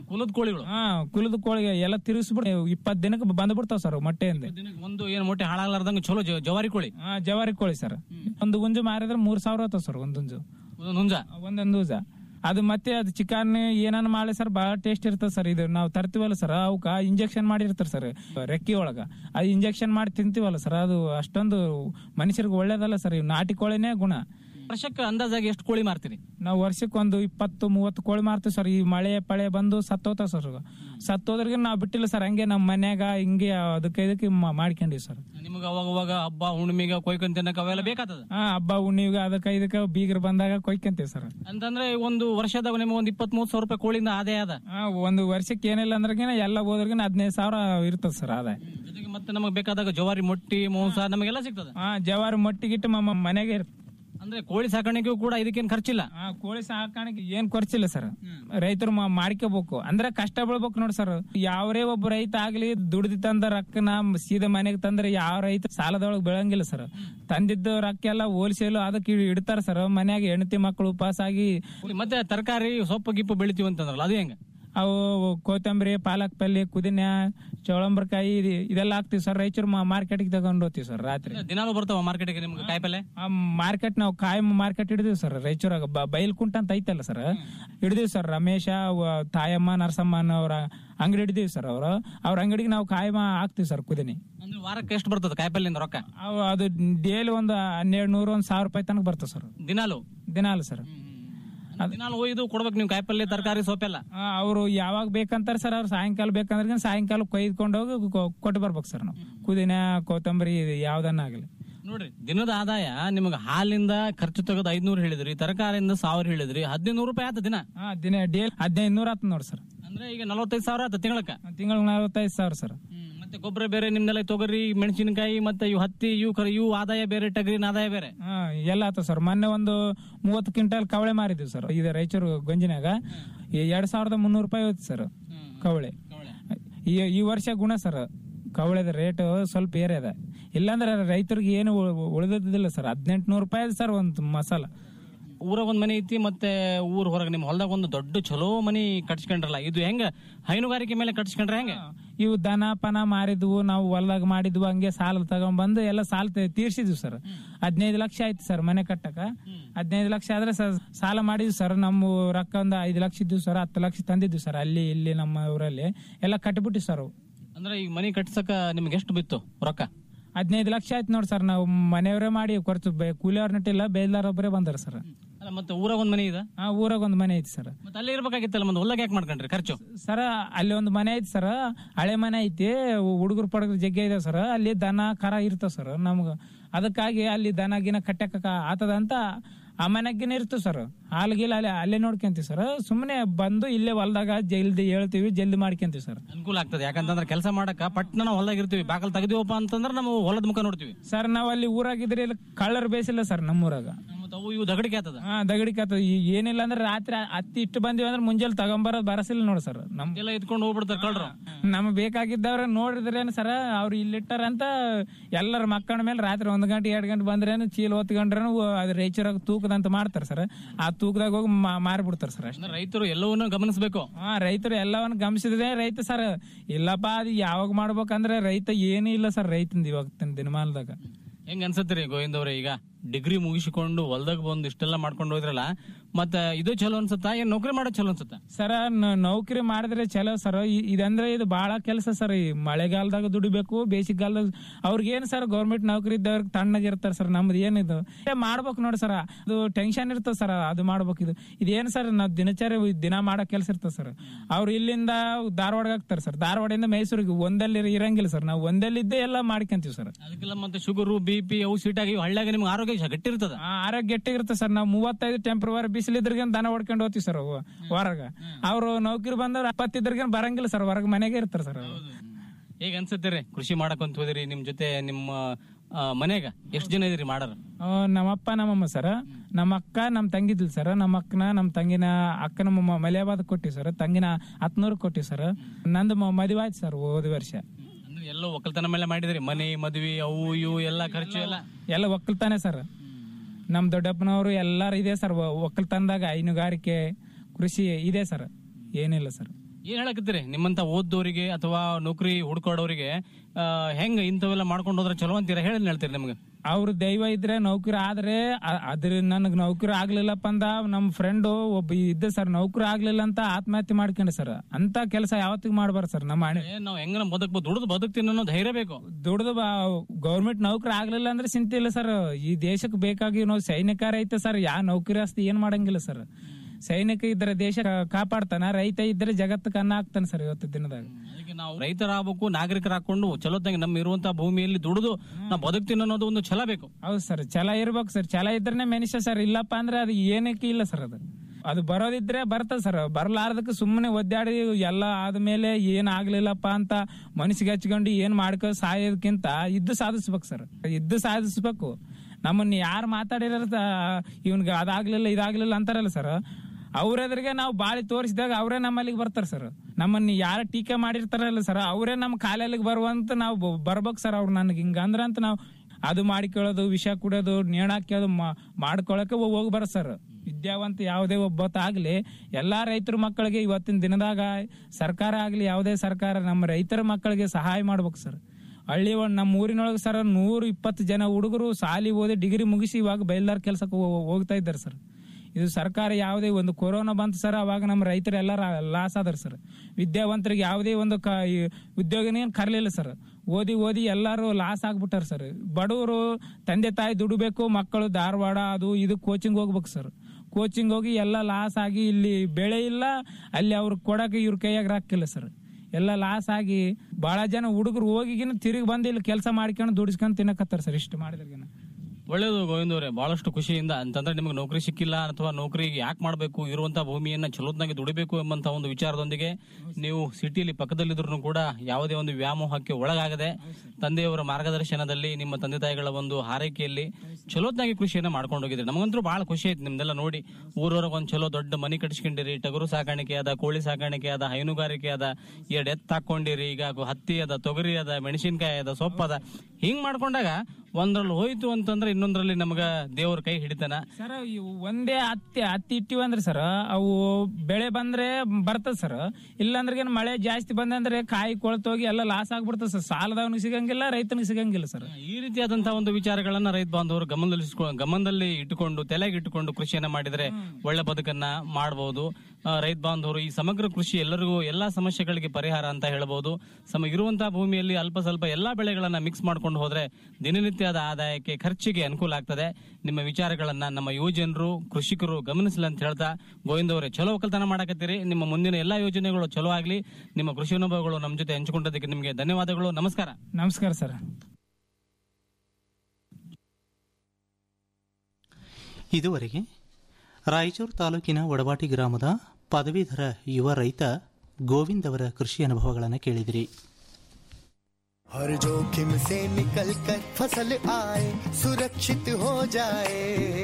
ಕುಲದ ಕೋಳಿಗಳು ಹಾ ಕುಲದ ಕೋಳಿಗೆ ಎಲ್ಲ ತಿರುಗಿಸ್ಬಿಟ್ಟು ಇಪ್ಪತ್ ದಿನಕ್ಕೆ ಬಂದ್ಬಿಡ್ತಾವ ಸರ್ ಮೊಟ್ಟೆಯಿಂದ ದಿನಕ್ಕೆ ಒಂದು ಏನು ಮೊಟ್ಟೆ ಹಾಳಾಗ್ಲಾರ್ದಂಗ ಚಲೋ ಜ- ಜವಾರಿ ಕೋಳಿ ಹಾ ಜವಾರಿ ಕೋಳಿ ಸರ್ ಒಂದು ಗುಂಜು ಮಾರಿದ್ರೆ ಮೂರ್ ಸಾವಿರ ಆತಾವ ಸರ್ ಒಂದ್ ಗುಂಜು ಒಂದೊಂದು ಹುಂಜ ಒಂದೊಂದು ಹುಂಜ ಅದು ಮತ್ತೆ ಅದು ಚಿಕನ್ ಏನಾನ ಮಾಡಿ ಸರ್ ಬಹಳ ಟೇಸ್ಟ್ ಇರ್ತದೆ ಸರ್ ಇದು ನಾವು ತರ್ತೀವಲ್ಲ ಸರ್ ಅವಕ್ಕ ಇಂಜೆಕ್ಷನ್ ಮಾಡಿರ್ತಾರೆ ಸರ್ ರೆಕ್ಕಿ ಒಳಗ ಅದು ಇಂಜೆಕ್ಷನ್ ಮಾಡಿ ತಿಂತೀವಲ್ಲ ಸರ್ ಅದು ಅಷ್ಟೊಂದು ಮನುಷ್ಯರಿಗೆ ಒಳ್ಳೇದಲ್ಲ ಸರ್ ಇವು ನಾಟಿ ಕೋಳಿನೇ ಗುಣ ವರ್ಷಕ್ಕೆ ಅಂದಾಜಾಗಿ ಎಷ್ಟು ಕೋಳಿ ಮಾರ್ತೀರಿ ನಾವು ವರ್ಷಕ್ಕೆ ಒಂದು ಇಪ್ಪತ್ತು ಮೂವತ್ತು ಕೋಳಿ ಮಾರ್ತೀವಿ ಸರ್ ಈ ಮಳೆ ಪಳೆ ಬಂದು ಸತ್ತೋತಾವ ಸರ್ ಸತ್ತೋದ್ರಿಗೆ ನಾವು ಬಿಟ್ಟಿಲ್ಲ ಸರ್ ಹಂಗೆ ನಮ್ಮ ಮನ್ಯಾಗ ಹಿಂಗೆ ಅದಕ್ಕೆ ಇದಕ್ಕೆ ಮಾ- ಮಾಡ್ಕೊಂಡಿವಿ ಸರ್ ನಿಮ್ಗೆ ಅವಾಗ ಅವಾಗ ಹಬ್ಬ ಹುಣ್ಣಿಮೆಗೆ ಕೊಯ್ಕೊಂಡ್ ತಿನ್ನಕ ಅವೆಲ್ಲ ಬೇಕಾಗ್ತದ ಹಾ ಹಬ್ಬ ಹುಣ್ಣಿಗೆ ಅದಕ್ಕೆ ಇದಕ್ಕೆ ಬೀಗರು ಬಂದಾಗ ಕೊಯ್ಕೊಂತೀವಿ ಸರ್ ಅಂತಂದ್ರೆ ಒಂದು ವರ್ಷದಾಗ ನಿಮ್ಗೆ ಒಂದು ಇಪ್ಪತ್ತ್ ಮೂವತ್ತು ಸಾವಿರ ರೂಪಾಯಿ ಕೋಳಿಯಿಂದ ಆದಾಯ ಅದ ಹಾ ಒಂದು ವರ್ಷಕ್ಕೆ ಏನಿಲ್ಲ ಅಂದ್ರಗಿನ ಎಲ್ಲ ಹೋದ್ರಿಗಿನ ಹದಿನೈದು ಸಾವಿರ ಇರ್ತದೆ ಸರ್ ಆದಾಯ ಜೊತೆಗೆ ಮತ್ತೆ ನಮಗೆ ಬೇಕಾದಾಗ ಜವಾರಿ ಮೊಟ್ಟಿ ಮಾಂಸ ನಮಗೆಲ್ಲ ಸಿಗ್ತದ ಹಾ ಜವಾರಿ ಮೊಟ್ಟಿಗಿಟ್ಟು ನಮ್ಮ ಮನೆಗೆ ಇರ್ತದೆ ಅಂದ್ರೆ ಕೋಳಿ ಸಾಕಾಣಿಕೆಗೂ ಕೂಡ ಇದಕ್ಕೇನು ಖರ್ಚಿಲ್ಲ ಹಾ ಕೋಳಿ ಸಾಕಾಣಿಕೆ ಏನ್ ಖರ್ಚಿಲ್ಲ ಸರ್ ರೈತರು ಮಾ- ಮಾಡ್ಕೋಬೇಕು ಅಂದ್ರೆ ಕಷ್ಟ ಬೀಳ್ಬೇಕು ನೋಡಿ ಸರ್ ಯಾವರೇ ಒಬ್ಬ ರೈತ ಆಗ್ಲಿ ದುಡ್ದು ತಂದ ರೊಕ್ಕನ ಸೀದಾ ಮನೆಗೆ ತಂದ್ರೆ ಯಾವ ರೈತ ಸಾಲದೊಳಗೆ ಬೀಳಂಗಿಲ್ಲ ಸರ್ ತಂದಿದ್ದು ರೊಕ್ಕ ಎಲ್ಲ ಹೋಲ್ಸೇಲು ಅದಕ್ಕೆ ಇಡ್- ಇಡ್ತಾರ ಸರ್ ಮನ್ಯಾಗ ಹೆಂಡತಿ ಮಕ್ಕಳು ಉಪವಾಸ ಆಗಿ ಮತ್ತೆ ತರಕಾರಿ ಸೊಪ್ಪು ಗಿಪ್ಪು ಬೆಳಿತೀವಿ ಅಂತಂದ್ರಲ್ಲ ಅದು ಹೆಂಗ ಅವು ಕೊತ್ತಂಬರಿ ಪಾಲಕ್ ಪಲ್ಯ ಕುದಿನ ಚೌಳಂಬರಕಾಯಿ ಇದೆಲ್ಲ ಹಾಕ್ತಿವಿ ಸರ್ ರಾಯಚೂರು ಮಾರ್ಕೆಟ್ಗೆ ತಗೊಂಡು ಹೋಗ್ತೀವಿ ಸರ್ ರಾತ್ರಿ ದಿನಾಲು ಬರ್ತಾವ ಮಾರ್ಕೆಟ್ಗೆ ನಿಮ್ಗೆ ಕಾಯಿಪಲ್ಲೆ ಆ ಮಾರ್ಕೆಟ್ ನಾವು ಕಾಯಂ ಮಾರ್ಕೆಟ್ ಹಿಡಿದೀವಿ ಸರ್ ರಾಯಚೂರಾಗ ಬ- ಬೈಲ್ಕುಂಟ ಅಂತ ಐತಲ್ಲ ಸರ್ ಹಿಡಿದೀವಿ ಸರ್ ರಮೇಶ ವ- ತಾಯಮ್ಮ ನರಸಮ್ಮ ಅನ್ನೋರ ಅಂಗಡಿ ಹಿಡಿದೀವಿ ಸರ್ ಅವರು ಅವ್ರ ಅಂಗಡಿಗೆ ನಾವು ಕಾಯಮ ಹಾಕ್ತಿವಿ ಸರ್ ಕುದಿನಿ ಅಂದ್ರೆ ವಾರಕ್ಕೆ ಎಷ್ಟು ಬರ್ತದೆ ಕಾಯಿಪಲ್ಲೆಯಿಂದ ರೊಕ್ಕ ಅವು ಅದು ಡೇಲಿ ಒಂದು ಹನ್ನೆರಡು ನೂರು ಒಂದು ಸಾವಿರ ರೂಪಾಯಿ ತನಕ ಬರ್ತದೆ ಸರ್ ದಿನಾಲು ದಿನಾಲು ಸರ್ ದಿನಾಲು ಒಯ್ದು ಕೊಡ್ಬೇಕು ನೀವು ಕಾಯಿಪಲ್ಲೆ ತರಕಾರಿ ಸೊಪ್ಪೆಲ್ಲ ಅವರು ಯಾವಾಗ ಬೇಕಂತಾರೆ ಸರ್ ಅವ್ರು ಸಾಯಂಕಾಲ ಬೇಕಂದ್ರೆ ಸಾಯಂಕಾಲ ಕೊಯ್ದುಕೊಂಡು ಹೋಗಿ ಕೊ- ಕೊಟ್ಟು ಬರ್ಬೇಕು ಸರ್ ನಾವು ಕುದಿನ ಕೊತ್ತಂಬರಿ ಇದು ಯಾವ್ದನ್ನಾಗಲಿ ನೋಡ್ರಿ ದಿನದ ಆದಾಯ ನಿಮ್ಗೆ ಹಾಲಿಂದ ಖರ್ಚು ತೆಗೆದು ಐದ್ನೂರು ಹೇಳಿದ್ರಿ ತರಕಾರಿಯಿಂದ ಸಾವಿರ ಹೇಳಿದ್ರಿ ಹದಿನೈದು ನೂರು ರೂಪಾಯಿ ಆತ ದಿನ ಹಾ ದಿನ ಡೇಲಿ ಹದಿನೈದು ನೂರ ಆತು ನೋಡಿ ಸರ್ ಅಂದ್ರೆ ಈಗ ನಲವತ್ತೈದು ಸಾವಿರ ಆತ ತಿಂಗಳಕ್ಕ ತಿಂಗಳಿಗೆ ನಲವತ್ತೈದು ಸಾವಿರ ಸರ್ ಮತ್ತೆ ಗೊಬ್ಬರ ಬೇರೆ ನಿಮ್ದೆಲ್ಲ ತೊಗರಿ ಮೆಣಸಿನಕಾಯಿ ಮತ್ತೆ ಇವು ಹತ್ತಿ ಇವು ಕರ ಇವು ಆದಾಯ ಬೇರೆ ಟಗರಿನ ಆದಾಯ ಬೇರೆ ಹಾ ಎಲ್ಲ ಆತ ಸರ್ ಮೊನ್ನೆ ಒಂದು ಮೂವತ್ತು ಕ್ವಿಂಟಲ್ ಕವಳೆ ಮಾರಿದ್ವಿ ಸರ್ ಇದು ರಾಯಚೂರು ಗಂಜಿನಾಗ ಈ ಎರಡ್ ಸಾವಿರದ ಮುನ್ನೂರು ರೂಪಾಯಿ ಹೋಯ್ತು ಸರ್ ಕವಳೆ ಈ ಈ ವರ್ಷ ಗುಣ ಸರ್ ಕವಳೆದ ರೇಟ್ ಸ್ವಲ್ಪ ಏರೆ ಅದ ಇಲ್ಲಾಂದ್ರೆ ರೈತರಿಗೆ ಏನು ಉಳ್- ಉಳಿದಿದ್ದಿಲ್ಲ ಸರ್ ಹದಿನೆಂಟು ನೂರು ರೂಪಾಯಿ ಸರ್ ಒಂದು ಮಸಾಲ ಊರಾಗ ಒಂದ್ ಮನೆ ಐತಿ ಮತ್ತೆ ಊರ್ ಹೊರಗೆ ನಿಮ್ ಹೊಲದಾಗ ಒಂದು ದೊಡ್ಡ ಚಲೋ ಮನಿ ಕಟ್ಸ್ಕೊಂಡ್ರಲ್ಲ ಇದು ಹೆಂಗ ಹೈನುಗಾರಿಕೆ ಮೇಲೆ ಕಟ್ಸ್ಕೊಂಡ್ರೆ ಹೆಂಗ ಇವು ದನ ಪನ ಮಾರಿದ್ವು ನಾವು ಹೊಲ್ದಾಗ ಮಾಡಿದ್ವು ಹಂಗೆ ಸಾಲ ತಗೊಂಡ್ಬಂದು ಎಲ್ಲ ಸಾಲ ತೆ- ತೀರ್ಸಿದ್ವಿ ಸರ್ ಹದಿನೈದು ಲಕ್ಷ ಆಯ್ತು ಸರ್ ಮನೆ ಕಟ್ಟಕ ಹದಿನೈದು ಲಕ್ಷ ಆದ್ರೆ ಸ- ಸಾಲ ಮಾಡಿದ್ವಿ ಸರ್ ನಮ್ಮ ರೊಕ್ಕ ಒಂದು ಐದು ಲಕ್ಷ ಇದ್ವು ಸರ್ ಹತ್ತು ಲಕ್ಷ ತಂದಿದ್ವಿ ಸರ್ ಅಲ್ಲಿ ಇಲ್ಲಿ ನಮ್ಮ ಊರಲ್ಲಿ ಎಲ್ಲ ಕಟ್ಬಿಟ್ವಿ ಸರ್ ಅವು. ಅಂದ್ರೆ ಈಗ ಮನಿ ಕಟ್ಸಕ ನಿಮ್ಗೆ ಎಷ್ಟು ಬಿತ್ತು ರೊಕ್ಕ ಹದಿನೈದು ಲಕ್ಷ ಆಯ್ತು ನೋಡಿ ಸರ್ ನಾವು ಮನೆಯವರೇ ಮಾಡಿ ಖರ್ಚು ಬೆ- ಕೂಲಿಯವ್ರ ನಟ್ಟಿಲ್ಲ ಬೇಲ್ದಾರ ಒಬ್ಬರೇ ಬಂದಾರ ಸರ್ ಅಲ್ಲ ಮತ್ತೆ ಊರಾಗ ಒಂದ್ ಮನೆ ಇದೆ ಆ ಊರಾಗ ಒಂದು ಮನೆ ಐತಿ ಸರ್ ಮತ್ತೆ ಅಲ್ಲೇ ಇರ್ಬೇಕಾಗಿತ್ತಲ್ಲ ಮತ್ತೆ ಹೊಲದಾಗ ಯಾಕೆ ಮಾಡ್ಕೊಂಡ್ರಿ ಖರ್ಚು ಸರ ಅಲ್ಲಿ ಒಂದು ಮನೆ ಐತಿ ಸರ್ ಹಳೆ ಮನೆ ಐತಿ ಹುಡುಗರು ಪಡಗರ ಜಗ್ಗ ಇದೆ ಸರ್ ಅಲ್ಲಿ ದನ ಕರ ಇರ್ತಾವ ಸರ್ ನಮ್ಗ ಅದಕ್ಕಾಗಿ ಅಲ್ಲಿ ದನ ಗಿನ ಕಟ್ಟಕ ಆತದ ಅಂತ ಆ ಮನೆಗಿನ ಇರ್ತದೆ ಸರ್ ಹಾಲ್ಗಿಲ್ ಅಲ್ಲೇ ಅಲ್ಲೇ ನೋಡ್ಕೊಂತೀವಿ ಸರ್ ಸುಮ್ಮನೆ ಬಂದು ಇಲ್ಲೇ ಹೊಲ್ದಾಗ ಜಲ್ದಿ ಹೇಳ್ತೀವಿ ಜಲ್ದಿ ಮಾಡ್ಕೊಂತೀವಿ ಸರ್ ಅನುಕೂಲ ಆಗ್ತದೆ ಯಾಕಂತಂದ್ರೆ ಕೆಲಸ ಮಾಡಕ ಪಟ್ನ ನಾವು ಹೊಲದಾಗ ಇರ್ತೀವಿ ಬಾಕಲ್ ತೆಗೆದಿವಪ್ಪ ಅಂತಂದ್ರೆ ನಾವು ಹೊಲದ ಮುಖ ನೋಡ್ತೀವಿ ಸರ್ ನಾವು ಅಲ್ಲಿ ಊರಾಗಿದ್ರೆ ಇಲ್ಲಿ ಕಳ್ಳರ್ ಬೇಸಿಲ್ಲ ಸರ್ ನಮ್ಮೂರಾಗ ಮತ್ತೆ ಅವು ಇವು ದಗಡಿಕೆ ಆಗ್ತದ ಹಾ ದಗಡಿಕೆ ಆತದ ಈ ಏನಿಲ್ಲ ಅಂದ್ರೆ ರಾತ್ರಿ ಹತ್ತಿ ಇಟ್ಟು ಬಂದಿವಿ ಅಂದ್ರೆ ಮುಂಜಾನೆ ತಗೊಂಬರೋದು ಬರಸಿಲ್ಲ ನೋಡಿ ಸರ್ ನಮ್ ಎಲ್ಲ ಎತ್ಕೊಂಡು ಹೋಗ್ಬಿಡ್ತಾರೆ ಕಳ್ರು ನಮ್ಗೆ ಬೇಕಾಗಿದ್ದವ್ರ ನೋಡಿದ್ರೇನು ಸರ ಅವ್ರು ಇಲ್ಲಿಟ್ಟಾರಂತ ಎಲ್ಲರ ಮಕ್ಕಳ ಮೇಲೆ ರಾತ್ರಿ ಒಂದ್ ಗಂಟೆ ಎರಡ್ ಗಂಟೆ ಬಂದ್ರೇನು ಚೀಲ ಹೊತ್ಕೊಂಡ್ರೇನು ಅದು ರೈಚೂರಾಗ ತೂಕದಂತ ಮಾಡ್ತಾರೆ ಸರ್ ಆ ತೂಕದಾಗ ಹೋಗಿ ಮಾ- ಮಾರ್ಬಿಡ್ತಾರೆ ಸರ್ ಅಷ್ಟೇ ಅಂದ್ರೆ ರೈತರು ಎಲ್ಲವನ್ನೂ ಗಮನಿಸಬೇಕು ಹಾ ರೈತರು ಎಲ್ಲವನ್ನ ಗಮನಿಸಿದ್ರೆ ರೈತ ಸರ್ ಇಲ್ಲಪ್ಪ ಅದು ಯಾವಾಗ ಮಾಡ್ಬೇಕಂದ್ರೆ ರೈತ ಏನೂ ಇಲ್ಲ ಸರ್ ರೈತಂದ ಇವಾಗ ದಿನಮಾನದಾಗ ಹೆಂಗ್ ಅನ್ಸತ್ರಿ ಗೋವಿಂದ್ ಅವ್ರೆ ಈಗ ಡಿಗ್ರಿ ಮುಗಿಸಿಕೊಂಡು ಹೊಲ್ದಾಗ ಬಂದು ಇಷ್ಟೆಲ್ಲ ಮಾಡ್ಕೊಂಡು ಹೋದ್ರಲ್ಲ ಮತ್ತೆ ಇದು ಚಲೋ ಅನ್ಸುತ್ತಾ ಏನ್ ನೌಕರಿ ಮಾಡೋದು ಚಲೋ ಅನ್ಸುತ್ತಾ ಸರ ನ- ನೌಕರಿ ಮಾಡಿದ್ರೆ ಚಲೋ ಸರ್ ಇ- ಇದಂದ್ರೆ ಇದು ಬಹಳ ಕೆಲಸ ಸರ್ ಈ ಮಳೆಗಾಲದಾಗ ದುಡಿಬೇಕು ಬೇಸಿಗೆಗಾಲದಾಗ ಅವ್ರಿಗೇನು ಸರ್ ಗೌರ್ಮೆಂಟ್ ನೌಕರಿ ಇದ್ದವ್ರಿಗೆ ತಣ್ಣಗಿರ್ತಾರೆ ಸರ್ ನಮ್ದು ಏನಿದು ಏ, ಮಾಡ್ಬೇಕು ನೋಡಿ ಸರ್ ಅದು ಟೆನ್ಷನ್ ಇರ್ತದೆ ಸರ್ ಅದು ಮಾಡ್ಬೇಕು ಇದು ಇದೇನು ಸರ್ ನಾವು ದಿನಚರಿ ದಿನ ಮಾಡೋ ಕೆಲಸ ಇರ್ತದೆ ಸರ್ ಅವ್ರು ಇಲ್ಲಿಂದ ಧಾರವಾಡಕ್ಕೆ ಹಾಕ್ತಾರೆ ಸರ್ ಧಾರವಾಡದಿಂದ ಮೈಸೂರಿಗೆ ಒಂದಲ್ಲಿ ಇರಂಗಿಲ್ಲ ಸರ್ ನಾವು ಒಂದಲ್ಲಿದ್ದೇ ಎಲ್ಲ ಮಾಡ್ಕೊಂತೀವಿ ಸರ್ ಅದಕ್ಕೆಲ್ಲ ಮತ್ತೆ ಶುಗರು ಬಿ ಪಿ ಅವು ಸೀಟಾಗಿ ಹಳ್ಳ್ಯಾಗ ನಿಮ್ಗೆ ಆರೋಗ್ಯ ಗಟ್ಟಿ ಇರ್ತದ ಆ, ಆರೋಗ್ಯ ಗಟ್ಟಿಗಿರುತ್ತೆ ಸರ್ ನಾವು ಮೂವತ್ತೈದು ಟೆಂಪ್ರವರಿ ಬಿಸಿಲಿದ್ರಿಗೆ ದನ ಹೊಡ್ಕೊಂಡು ಹೋಗ್ತೀವಿ ಸರ್ ಅವು ಹೊರಗ ಅವ್ರು ನೌಕರಿ ಬಂದವ್ರು ಅಪ್ಪತ್ತಿದ್ರಿಗೆ ಬರಂಗಿಲ್ಲ ಸರ್ ಹೊರಗೆ ಮನೆಗೆ ಇರ್ತಾರೆ ಸರ್ ಅವ್ರು ಹೇಗ ಅನ್ಸತ್ತೀರಿ ಕೃಷಿ ಮಾಡಕಂತ ಹೋದಿರಿ ನಿಮ್ ಜೊತೆ ನಿಮ್ಮ ಆ, ಮನ್ಯಾಗ ಎಷ್ಟು ಜನ ಇದೀರಿ ಮಾಡಾರ ಆ, ನಮ್ಮಪ್ಪ ನಮ್ಮಮ್ಮ ಸರ್ ನಮ್ಮ ಅಕ್ಕ ನಮ್ಮ ತಂಗಿದ್ಲು ಸರ್ ನಮ್ಮ ಅಕ್ಕನ ನಮ್ಮ ತಂಗಿನ ಅಕ್ಕನ ಮ- ಮಲೆಯಾಬಾದ್ ಕೊಟ್ಟಿವಿ ಸರ್ ತಂಗಿನ ಹತ್ನೂರು ಕೊಟ್ಟಿವಿ ಸರ್ ನಂದು ಮ- ಮದುವೆ ಆಯ್ತು ಸರ್ ಹೋದ ವರ್ಷ ಅಂದ್ರೆ ಎಲ್ಲ ಒಕ್ಕಲ್ತನ ಮೇಲೆ ಮಾಡಿದ್ರಿ ಮನೆ ಮದ್ವಿ ಅವು ಇವು ಎಲ್ಲ ಖರ್ಚು ಎಲ್ಲ ಎಲ್ಲ ಒಕ್ಕಲ್ತಾನೆ ಸರ್ ನಮ್ಮ ದೊಡ್ಡಪ್ಪನವರು ಎಲ್ಲಾರು ಇದೆ ಸರ್ ಒ- ಒಕ್ಕಲ್ತನದಾಗ ಹೈನುಗಾರಿಕೆ ಕೃಷಿ ಇದೆ ಸರ್ ಏನಿಲ್ಲ ಸರ್ ಏನ್ ಹೇಳಕತ್ತೀರಿ ನಿಮ್ಮಂತ ಓದ್ದೋರಿಗೆ ಅಥವಾ ನೌಕರಿ ಹುಡ್ಕೋಡೋರಿಗೆ ಆ, ಹೆಂಗ್ ಇಂಥವೆಲ್ಲ ಮಾಡ್ಕೊಂಡು ಹೋದ್ರೆ ಚಲೋ ಅಂತೀರಾ ಹೇಳಿ ಹೇಳ್ತೀರಿ ನಿಮ್ಗೆ ಅವ್ರ ದೈವ ಇದ್ರೆ ನೌಕರಿ ಆದ್ರೆ ಅ- ಅದ್ರ ನನಗ್ ನೌಕರಿ ಆಗ್ಲಿಲ್ಲಪ್ಪ ಅಂದ ನಮ್ ಫ್ರೆಂಡ್ ಒಬ್ಬ ಇದ್ದ ಸರ್ ನೌಕರಿ ಆಗ್ಲಿಲ್ಲ ಅಂತ ಆತ್ಮಹತ್ಯೆ ಮಾಡ್ಕೊಂಡೆ ಸರ್ ಅಂತ ಕೆಲಸ ಯಾವತ್ತಿಗೂ ಮಾಡ್ಬಾರ್ದು ಸರ್ ನಮ್ಮ ಹಣೆ ಏ, ನಾವ್ ಹೆಂಗ ಬದುಕ್ ದುಡ್ದು ಬದುಕ್ತೀನಿ ಅನ್ನೋ ಧೈರ್ಯ ಬೇಕು ದುಡ್ದು ಗೌರ್ಮೆಂಟ್ ನೌಕರಿ ಆಗ್ಲಿಲ್ಲ ಅಂದ್ರೆ ಚಿಂತೆ ಇಲ್ಲ ಸರ್ ಈ ದೇಶಕ್ಕೆ ಬೇಕಾಗಿ ನಾವು ಸೈನಿಕಾರ ಐತೆ ಸರ್ ಯಾ ನೌಕರಿ ಅಸ್ತಿ ಏನ್ ಮಾಡಂಗಿಲ್ಲ ಸರ್ ಸೈನಿಕ ಇದ್ರೆ ದೇಶ ಕಾಪಾಡ್ತಾನ ರೈತ ಇದ್ರೆ ಜಗತ್ತಕ್ಕೆ ಅನ್ನ ಹಾಕ್ತಾನೆ ಸರ್ ಇವತ್ತು ದಿನದಾಗ ಅದಕ್ಕೆ ನಾವು ರೈತರಾಗಬೇಕು ನಾಗರಿಕರಾಕೊಂಡು ಚಲೋತ್ತಾಗಿ ನಮ್ಮ ಇರುವಂತಹ ಭೂಮಿಯಲ್ಲಿ ದುಡಿದು ನಾವು ಬದುಕ್ತೀನಿ ಅನ್ನೋದು ಒಂದು ಛಲ ಬೇಕು ಹೌದು ಸರ್ ಛಲ ಇರ್ಬೇಕು ಸರ್ ಛಲ ಇದ್ರೇನೆ ಮನುಷ್ಯ ಸರ್ ಇಲ್ಲಪ್ಪ ಅಂದ್ರೆ ಅದು ಏನಕ್ಕೆ ಇಲ್ಲ ಸರ್ ಅದು ಅದು ಬರೋದಿದ್ರೆ ಬರ್ತದೆ ಸರ್ ಬರ್ಲಾರ್ದಕ್ಕೆ ಸುಮ್ಮನೆ ಒದ್ದಾಡಿ ಎಲ್ಲ ಆದ್ಮೇಲೆ ಏನ್ ಆಗ್ಲಿಲ್ಲಪ್ಪ ಅಂತ ಮನಸ್ಸಿಗೆ ಹಚ್ಕೊಂಡು ಏನ್ ಮಾಡ್ಕೊ ಸಾಯೋದಕ್ಕಿಂತ ಇದ್ದು ಸಾಧಿಸ್ಬೇಕು ಸರ್ ಇದ್ದು ಸಾಧಿಸ್ಬೇಕು ನಮ್ಮನ್ನ ಯಾರು ಮಾತಾಡಿರ ಇವನ್ಗೆ ಅದಾಗ್ಲಿಲ್ಲ ಇದಾಗ್ಲಿಲ್ಲ ಅಂತಾರಲ್ಲ ಸರ್ ಅವ್ರೆದ್ರಿಗೆ ನಾವು ಬಾಳಿ ತೋರಿಸಿದಾಗ ಅವರೇ ನಮ್ಮಲ್ಲಿಗೆ ಬರ್ತಾರೆ ಸರ್ ನಮ್ಮನ್ನ ಯಾರ ಟೀಕೆ ಮಾಡಿರ್ತಾರಲ್ಲ ಸರ್ ಅವರೇ ನಮ್ಮ ಕಾಲಲ್ಲಿಗೆ ಬರುವಂತ ನಾವು ಬ- ಬರ್ಬೇಕು ಸರ್ ಅವ್ರು ನನಗೆ ಹಿಂಗಂದ್ರ ಅಂತ ನಾವು ಅದು ಮಾಡಿಕೊಳ್ಳೋದು ವಿಷ ಕುಡಿಯೋದು ನೇಣು ಹಾಕ್ಯೋದು ಮಾ- ಮಾಡ್ಕೊಳಕ್ಕೆ ಹೋಗ್ಬಾರ ಸರ್ ವಿದ್ಯಾವಂತ ಯಾವುದೇ ಒಬ್ಬತ್ತ ಆಗ್ಲಿ ಎಲ್ಲಾ ರೈತರ ಮಕ್ಕಳಿಗೆ ಇವತ್ತಿನ ದಿನದಾಗ ಸರ್ಕಾರ ಆಗ್ಲಿ ಯಾವುದೇ ಸರ್ಕಾರ ನಮ್ಮ ರೈತರ ಮಕ್ಕಳಿಗೆ ಸಹಾಯ ಮಾಡ್ಬೇಕು ಸರ್ ಹಳ್ಳಿ ಒಳಗ್ ನಮ್ಮ ಊರಿನೊಳಗೆ ಸರ್ ನೂರು ಇಪ್ಪತ್ತು ಜನ ಹುಡುಗರು ಸಾಲಿ ಓದಿ ಡಿಗ್ರಿ ಮುಗಿಸಿ ಇವಾಗ ಬಯಲ್ದಾರ್ ಕೆಲ್ಸಕ್ಕೆ ಹೋ- ಹೋಗ್ತಾ ಇದ್ದಾರೆ ಸರ್ ಇದು ಸರ್ಕಾರ ಯಾವುದೇ ಒಂದು ಕೊರೋನಾ ಬಂತು ಸರ್ ಅವಾಗ ನಮ್ಮ ರೈತರು ಎಲ್ಲ ಲಾಸ್ ಆದ್ರ ಸರ್ ವಿದ್ಯಾವಂತರಿಗೆ ಯಾವುದೇ ಒಂದು ಕ ಈ ಉದ್ಯೋಗನೇ ಕರ್ಲಿಲ್ಲ ಸರ್ ಓದಿ ಓದಿ ಎಲ್ಲರೂ ಲಾಸ್ ಆಗ್ಬಿಟ್ಟಾರ ಸರ್ ಬಡವರು ತಂದೆ ತಾಯಿ ದುಡಿಬೇಕು ಮಕ್ಕಳು ಧಾರವಾಡ ಅದು ಇದು ಕೋಚಿಂಗ್ ಹೋಗ್ಬೇಕು ಸರ್ ಕೋಚಿಂಗ್ ಹೋಗಿ ಎಲ್ಲ ಲಾಸ್ ಆಗಿ ಇಲ್ಲಿ ಬೆಳೆ ಇಲ್ಲ ಅಲ್ಲಿ ಅವ್ರಿಗೆ ಕೊಡಕ್ಕೆ ಇವ್ರ ಕೈಯಾಗ ರಾಕಿಲ್ಲ ಸರ್ ಎಲ್ಲ ಲಾಸ್ ಆಗಿ ಬಹಳ ಜನ ಹುಡುಗರು ಹೋಗಿಗಿನ ತಿರುಗಿ ಬಂದು ಇಲ್ಲಿ ಕೆಲಸ ಮಾಡ್ಕೊಂಡು ದುಡಿಸ್ಕೊಂಡು ತಿನ್ನಕತ್ತಾರ ಸರ್ ಇಷ್ಟು ಮಾಡಿದ್ರಿಗಿನ ಒಳ್ಳೇದು ಗೋವಿಂದ ಅವರೇ ಬಹಳಷ್ಟು ಖುಷಿಯಿಂದ ಅಂತಂದ್ರೆ ನಿಮಗೆ ನೌಕರಿ ಸಿಕ್ಕಿಲ್ಲ ಅಥವಾ ನೌಕರಿ ಯಾಕೆ ಮಾಡಬೇಕು ಇರುವಂತಹ ಭೂಮಿಯನ್ನ ಚಲೋತ್ನಾಗಿ ದುಡಿಬೇಕು ಎಂಬಂತ ಒಂದು ವಿಚಾರದೊಂದಿಗೆ ನೀವು ಸಿಟಿಯಲ್ಲಿ ಪಕ್ಕದಲ್ಲಿದ್ರು ಕೂಡ ಯಾವುದೇ ಒಂದು ವ್ಯಾಮೋಹಕ್ಕೆ ಒಳಗಾಗದೆ ತಂದೆಯವರ ಮಾರ್ಗದರ್ಶನದಲ್ಲಿ ನಿಮ್ಮ ತಂದೆ ತಾಯಿಗಳ ಒಂದು ಹಾರೈಕೆಯಲ್ಲಿ ಚಲೋತ್ನಾಗಿ ಕೃಷಿಯನ್ನ ಮಾಡ್ಕೊಂಡು ಹೋಗಿದ್ರಿ ನಮಗಂತೂ ಬಹಳ ಖುಷಿ ಆಯ್ತು ನಿಮ್ದೆಲ್ಲ ನೋಡಿ ಊರವರೆಗೆ ಒಂದು ಚಲೋ ದೊಡ್ಡ ಮನಿ ಕಟ್ಸ್ಕೊಂಡಿರಿ ಟಗರು ಸಾಕಾಣಿಕೆ ಅದ ಕೋಳಿ ಸಾಕಾಣಿಕೆ ಅದ ಹೈನುಗಾರಿಕೆ ಅದ ಎರಡು ಎತ್ತು ಹಾಕೊಂಡಿರಿ ಈಗ ಹತ್ತಿ ಅದ ತೊಗರಿ ಅದ ಮೆಣಸಿನಕಾಯಿ ಅದ ಸೊಪ್ಪದ ಹಿಂಗ್ ಮಾಡ್ಕೊಂಡಾಗ ಒಂದ್ರಲ್ಲಿ ಹೋಯ್ತು ಅಂತಂದ್ರೆ ಇನ್ನೊಂದ್ರಲ್ಲಿ ನಮಗ ದೇವ್ರ ಕೈ ಹಿಡಿತಾನ ಸರ್ ಇವು ಒಂದೇ ಹತ್ತಿ ಹತ್ತಿ ಇಟ್ಟಿವಿ ಅಂದ್ರೆ ಸರ್ ಅವು ಬೆಳೆ ಬಂದ್ರೆ ಬರ್ತದ ಸರ್ ಇಲ್ಲಾಂದ್ರೆ ಏನ್ ಮಳೆ ಜಾಸ್ತಿ ಬಂದಂದ್ರೆ ಕಾಯಿ ಕೊಳ್ತೋಗಿ ಎಲ್ಲ ಲಾಸ್ ಆಗ್ಬಿಡ್ತದೆ ಸರ್ ಸಾಲದವನಿಗೆ ಸಿಗಂಗಿಲ್ಲ ರೈತನಿಗೆ ಸಿಗಂಗಿಲ್ಲ ಸರ್ ಈ ರೀತಿಯಾದಂತಹ ಒಂದು ವಿಚಾರಗಳನ್ನ ರೈತ ಬಾಂಧವರು ಗಮನದಲ್ಲಿ ಗಮನದಲ್ಲಿ ಇಟ್ಟುಕೊಂಡು ತಲೆಗೆ ಇಟ್ಟುಕೊಂಡು ಕೃಷಿಯನ್ನ ಮಾಡಿದ್ರೆ ಒಳ್ಳೆ ಬದುಕನ್ನ ಮಾಡಬಹುದು ರೈತ ಬಾಂಧವರು ಈ ಸಮಗ್ರ ಕೃಷಿ ಎಲ್ಲರಿಗೂ ಎಲ್ಲಾ ಸಮಸ್ಯೆಗಳಿಗೆ ಪರಿಹಾರ ಅಂತ ಹೇಳಬಹುದು ಸಮ ಇರುವಂತಹ ಭೂಮಿಯಲ್ಲಿ ಅಲ್ಪ ಸ್ವಲ್ಪ ಎಲ್ಲಾ ಬೆಳೆಗಳನ್ನ ಮಿಕ್ಸ್ ಮಾಡ್ಕೊಂಡು ಹೋದ್ರೆ ದಿನನಿತ್ಯದ ಆದಾಯಕ್ಕೆ ಖರ್ಚಿಗೆ ಅನುಕೂಲ ಆಗ್ತದೆ ನಿಮ್ಮ ವಿಚಾರಗಳನ್ನ ನಮ್ಮ ಯುವಜನರು ಕೃಷಿಕರು ಗಮನಿಸಲಿ ಅಂತ ಹೇಳ್ತಾ ಗೋವಿಂದ ಅವರೇ ಚಲೋ ಒಕ್ಕಲ್ತನ ಮಾಡಕತ್ತೀರಿ ನಿಮ್ಮ ಮುಂದಿನ ಎಲ್ಲಾ ಯೋಜನೆಗಳು ಚಲೋ ಆಗ್ಲಿ ನಿಮ್ಮ ಕೃಷಿ ಅನುಭವಗಳು ನಮ್ಮ ಜೊತೆ ಹಂಚಿಕೊಂಡದಕ್ಕೆ ನಿಮಗೆ ಧನ್ಯವಾದಗಳು ನಮಸ್ಕಾರ ನಮಸ್ಕಾರ ಸರ್ ಇದುವರೆಗೆ ರಾಯಚೂರು ತಾಲೂಕಿನ ವಡವಾಟಿ ಗ್ರಾಮದ ಪದವೀಧರ ಯುವ ರೈತ ಗೋವಿಂದ್ ಅವರ ಕೃಷಿ ಅನುಭವಗಳನ್ನು ಕೇಳಿದಿರಿ हर जोखिम से निकल कर फसल आए सुरक्षित हो जाए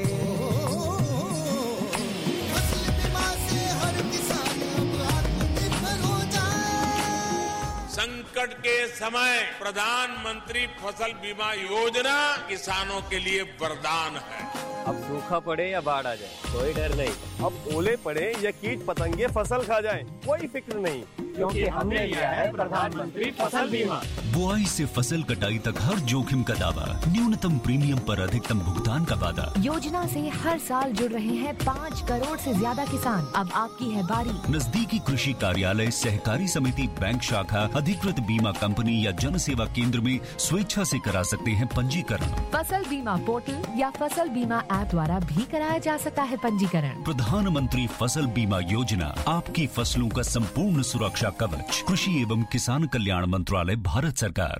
फसल बीमा से हर किसान अब आत्मनिर्भर हो जाए संकट के समय प्रधानमंत्री फसल बीमा योजना किसानों के लिए वरदान है अब सूखा पड़े या बाढ़ आ जाए कोई डर नहीं अब ओले पड़े या कीट पतंगे फसल खा जाए कोई फिक्र नहीं क्योंकि हमने लिया है प्रधानमंत्री फसल बीमा बुआई से फसल कटाई तक हर जोखिम का दावा न्यूनतम प्रीमियम पर अधिकतम भुगतान का वादा योजना से हर साल जुड़ रहे हैं पाँच करोड़ से ज्यादा किसान अब आपकी है बारी नजदीकी कृषि कार्यालय सहकारी समिति बैंक शाखा अधिकृत बीमा कंपनी या जन सेवा केंद्र में स्वेच्छा से करा सकते हैं पंजीकरण फसल बीमा पोर्टल या फसल बीमा ऐप द्वारा भी कराया जा सकता है पंजीकरण प्रधानमंत्री फसल बीमा योजना आपकी फसलों का संपूर्ण सुरक्षा कवच कृषि एवं किसान कल्याण मंत्रालय भारत सरकार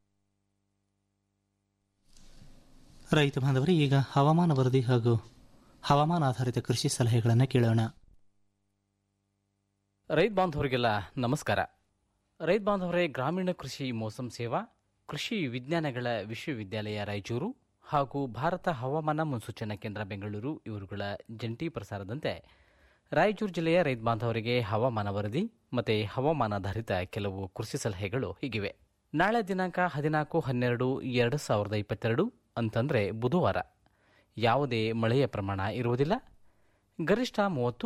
ರೈತ ಬಾಂಧವರೇ ಈಗ ಹವಾಮಾನ ವರದಿ ಹಾಗೂ ಹವಾಮಾನ ಆಧಾರಿತ ಕೃಷಿ ಸಲಹೆಗಳನ್ನು ಕೇಳೋಣ ರೈತ ಬಾಂಧವರಿಗೆಲ್ಲ ನಮಸ್ಕಾರ ರೈತ ಬಾಂಧವರೇ ಗ್ರಾಮೀಣ ಕೃಷಿ ಮೋಸಂ ಸೇವಾ ಕೃಷಿ ವಿಜ್ಞಾನಗಳ ವಿಶ್ವವಿದ್ಯಾಲಯ ರಾಯಚೂರು ಹಾಗೂ ಭಾರತ ಹವಾಮಾನ ಮುನ್ಸೂಚನಾ ಕೇಂದ್ರ ಬೆಂಗಳೂರು ಇವರುಗಳ ಜಂಟಿ ಪ್ರಸಾರದಂತೆ ರಾಯಚೂರು ಜಿಲ್ಲೆಯ ರೈತ ಬಾಂಧವರಿಗೆ ಹವಾಮಾನ ವರದಿ ಮತ್ತು ಹವಾಮಾನಾಧಾರಿತ ಕೆಲವು ಕೃಷಿ ಸಲಹೆಗಳು ಹೀಗಿವೆ ನಾಳೆ ದಿನಾಂಕ ಹದಿನಾಲ್ಕು ಹನ್ನೆರಡು ಎರಡು ಸಾವಿರದ ಇಪ್ಪತ್ತೆರಡು ಅಂತಂದರೆ ಬುಧವಾರ ಯಾವುದೇ ಮಳೆಯ ಪ್ರಮಾಣ ಇರುವುದಿಲ್ಲ ಗರಿಷ್ಠ ಮೂವತ್ತು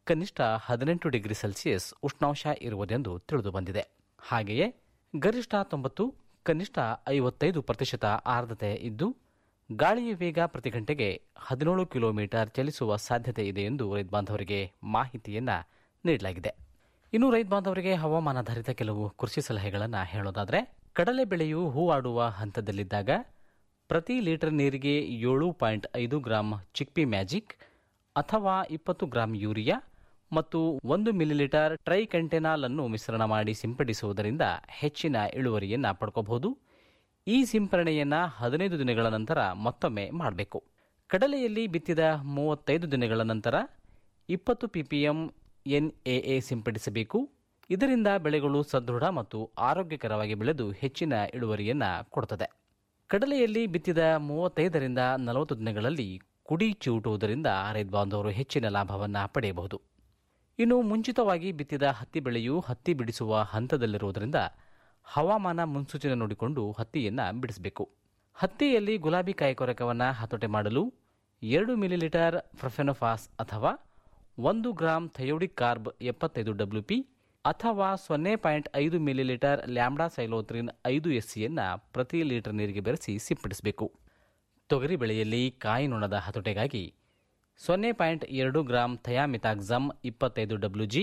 ಕನಿಷ್ಠ ಹದಿನೆಂಟು ಡಿಗ್ರಿ ಸೆಲ್ಸಿಯಸ್ ಉಷ್ಣಾಂಶ ಇರುವುದೆಂದು ತಿಳಿದು ಬಂದಿದೆ ಹಾಗೆಯೇ ಗರಿಷ್ಠ ತೊಂಬತ್ತು ಕನಿಷ್ಠ ಐವತ್ತೈದು ಪ್ರತಿಶತ ಆರ್ದ್ರತೆ ಇದ್ದು ಗಾಳಿಯ ವೇಗ ಪ್ರತಿ ಗಂಟೆಗೆ ಹದಿನೇಳು ಕಿಲೋಮೀಟರ್ ಚಲಿಸುವ ಸಾಧ್ಯತೆ ಇದೆ ಎಂದು ರೈತ ಬಾಂಧವರಿಗೆ ಮಾಹಿತಿಯನ್ನು ನೀಡಲಾಗಿದೆ ಇನ್ನು ರೈತ ಬಾಂಧವರಿಗೆ ಹವಾಮಾನಾಧಾರಿತ ಕೆಲವು ಕೃಷಿ ಸಲಹೆಗಳನ್ನು ಹೇಳೋದಾದರೆ ಕಡಲೆ ಬೆಳೆಯು ಹೂವಾಡುವ ಹಂತದಲ್ಲಿದ್ದಾಗ ಪ್ರತಿ ಲೀಟರ್ ನೀರಿಗೆ ಏಳು ಪಾಯಿಂಟ್ ಐದು ಗ್ರಾಂ ಚಿಕ್ಪಿ ಮ್ಯಾಜಿಕ್ ಅಥವಾ ಇಪ್ಪತ್ತು ಗ್ರಾಂ ಯೂರಿಯಾ ಮತ್ತು ಒಂದು ಮಿಲಿಲೀಟರ್ ಟ್ರೈ ಕಂಟೆನಾಲ್ ಅನ್ನು ಮಿಶ್ರಣ ಮಾಡಿ ಸಿಂಪಡಿಸುವುದರಿಂದ ಹೆಚ್ಚಿನ ಇಳುವರಿಯನ್ನು ಪಡ್ಕೋಬಹುದು ಈ ಸಿಂಪರಣೆಯನ್ನು ಹದಿನೈದು ದಿನಗಳ ನಂತರ ಮತ್ತೊಮ್ಮೆ ಮಾಡಬೇಕು ಕಡಲೆಯಲ್ಲಿ ಬಿತ್ತಿದ ಮೂವತ್ತೈದು ದಿನಗಳ ನಂತರ ಇಪ್ಪತ್ತು ಪಿಪಿಎಂ ಎನ್ಎಎ ಸಿಂಪಡಿಸಬೇಕು ಇದರಿಂದ ಬೆಳೆಗಳು ಸದೃಢ ಮತ್ತು ಆರೋಗ್ಯಕರವಾಗಿ ಬೆಳೆದು ಹೆಚ್ಚಿನ ಇಳುವರಿಯನ್ನು ಕೊಡುತ್ತದೆ ಕಡಲೆಯಲ್ಲಿ ಬಿತ್ತಿದ ಮೂವತ್ತೈದರಿಂದ ನಲವತ್ತು ದಿನಗಳಲ್ಲಿ ಕುಡಿ ಚಿವುಟುವುದರಿಂದ ರೈತ ಬಾಂಧವರು ಹೆಚ್ಚಿನ ಲಾಭವನ್ನು ಪಡೆಯಬಹುದು ಇನ್ನು ಮುಂಚಿತವಾಗಿ ಬಿತ್ತಿದ ಹತ್ತಿ ಬೆಳೆಯು ಹತ್ತಿ ಬಿಡಿಸುವ ಹಂತದಲ್ಲಿರುವುದರಿಂದ ಹವಾಮಾನ ಮುನ್ಸೂಚನೆ ನೋಡಿಕೊಂಡು ಹತ್ತಿಯನ್ನು ಬಿಡಿಸಬೇಕು ಹತ್ತಿಯಲ್ಲಿ ಗುಲಾಬಿ ಕಾಯಿಕೊರಕವನ್ನು ಹತೋಟೆ ಮಾಡಲು ಎರಡು ಮಿಲಿಲೀಟರ್ ಪ್ರಫೆನೋಫಾಸ್ ಅಥವಾ ಒಂದು ಗ್ರಾಂ ಥಯೋಡಿಕ್ ಕಾರ್ಬ್ ಎಪ್ಪತ್ತೈದು ಡಬ್ಲ್ಯೂ ಪಿ ಅಥವಾ ಸೊನ್ನೆ ಪಾಯಿಂಟ್ ಐದು ಮಿಲಿಲೀಟರ್ ಲ್ಯಾಂಬ್ಡಾ ಸೈಲೋತ್ರಿನ್ ಐದು ಎಸ್ಸಿಯನ್ನು ಪ್ರತಿ ಲೀಟರ್ ನೀರಿಗೆ ಬೆರೆಸಿ ಸಿಂಪಡಿಸಬೇಕು ತೊಗರಿ ಬೆಳೆಯಲ್ಲಿ ಕಾಯಿ ನೊಣದ ಹತೋಟೆಗಾಗಿ ಸೊನ್ನೆ ಪಾಯಿಂಟ್ ಎರಡು ಗ್ರಾಂ ಥಯಾಮಿತಾಕ್ಸಮ್ ಇಪ್ಪತ್ತೈದು ಡಬ್ಲ್ಯೂ ಜಿ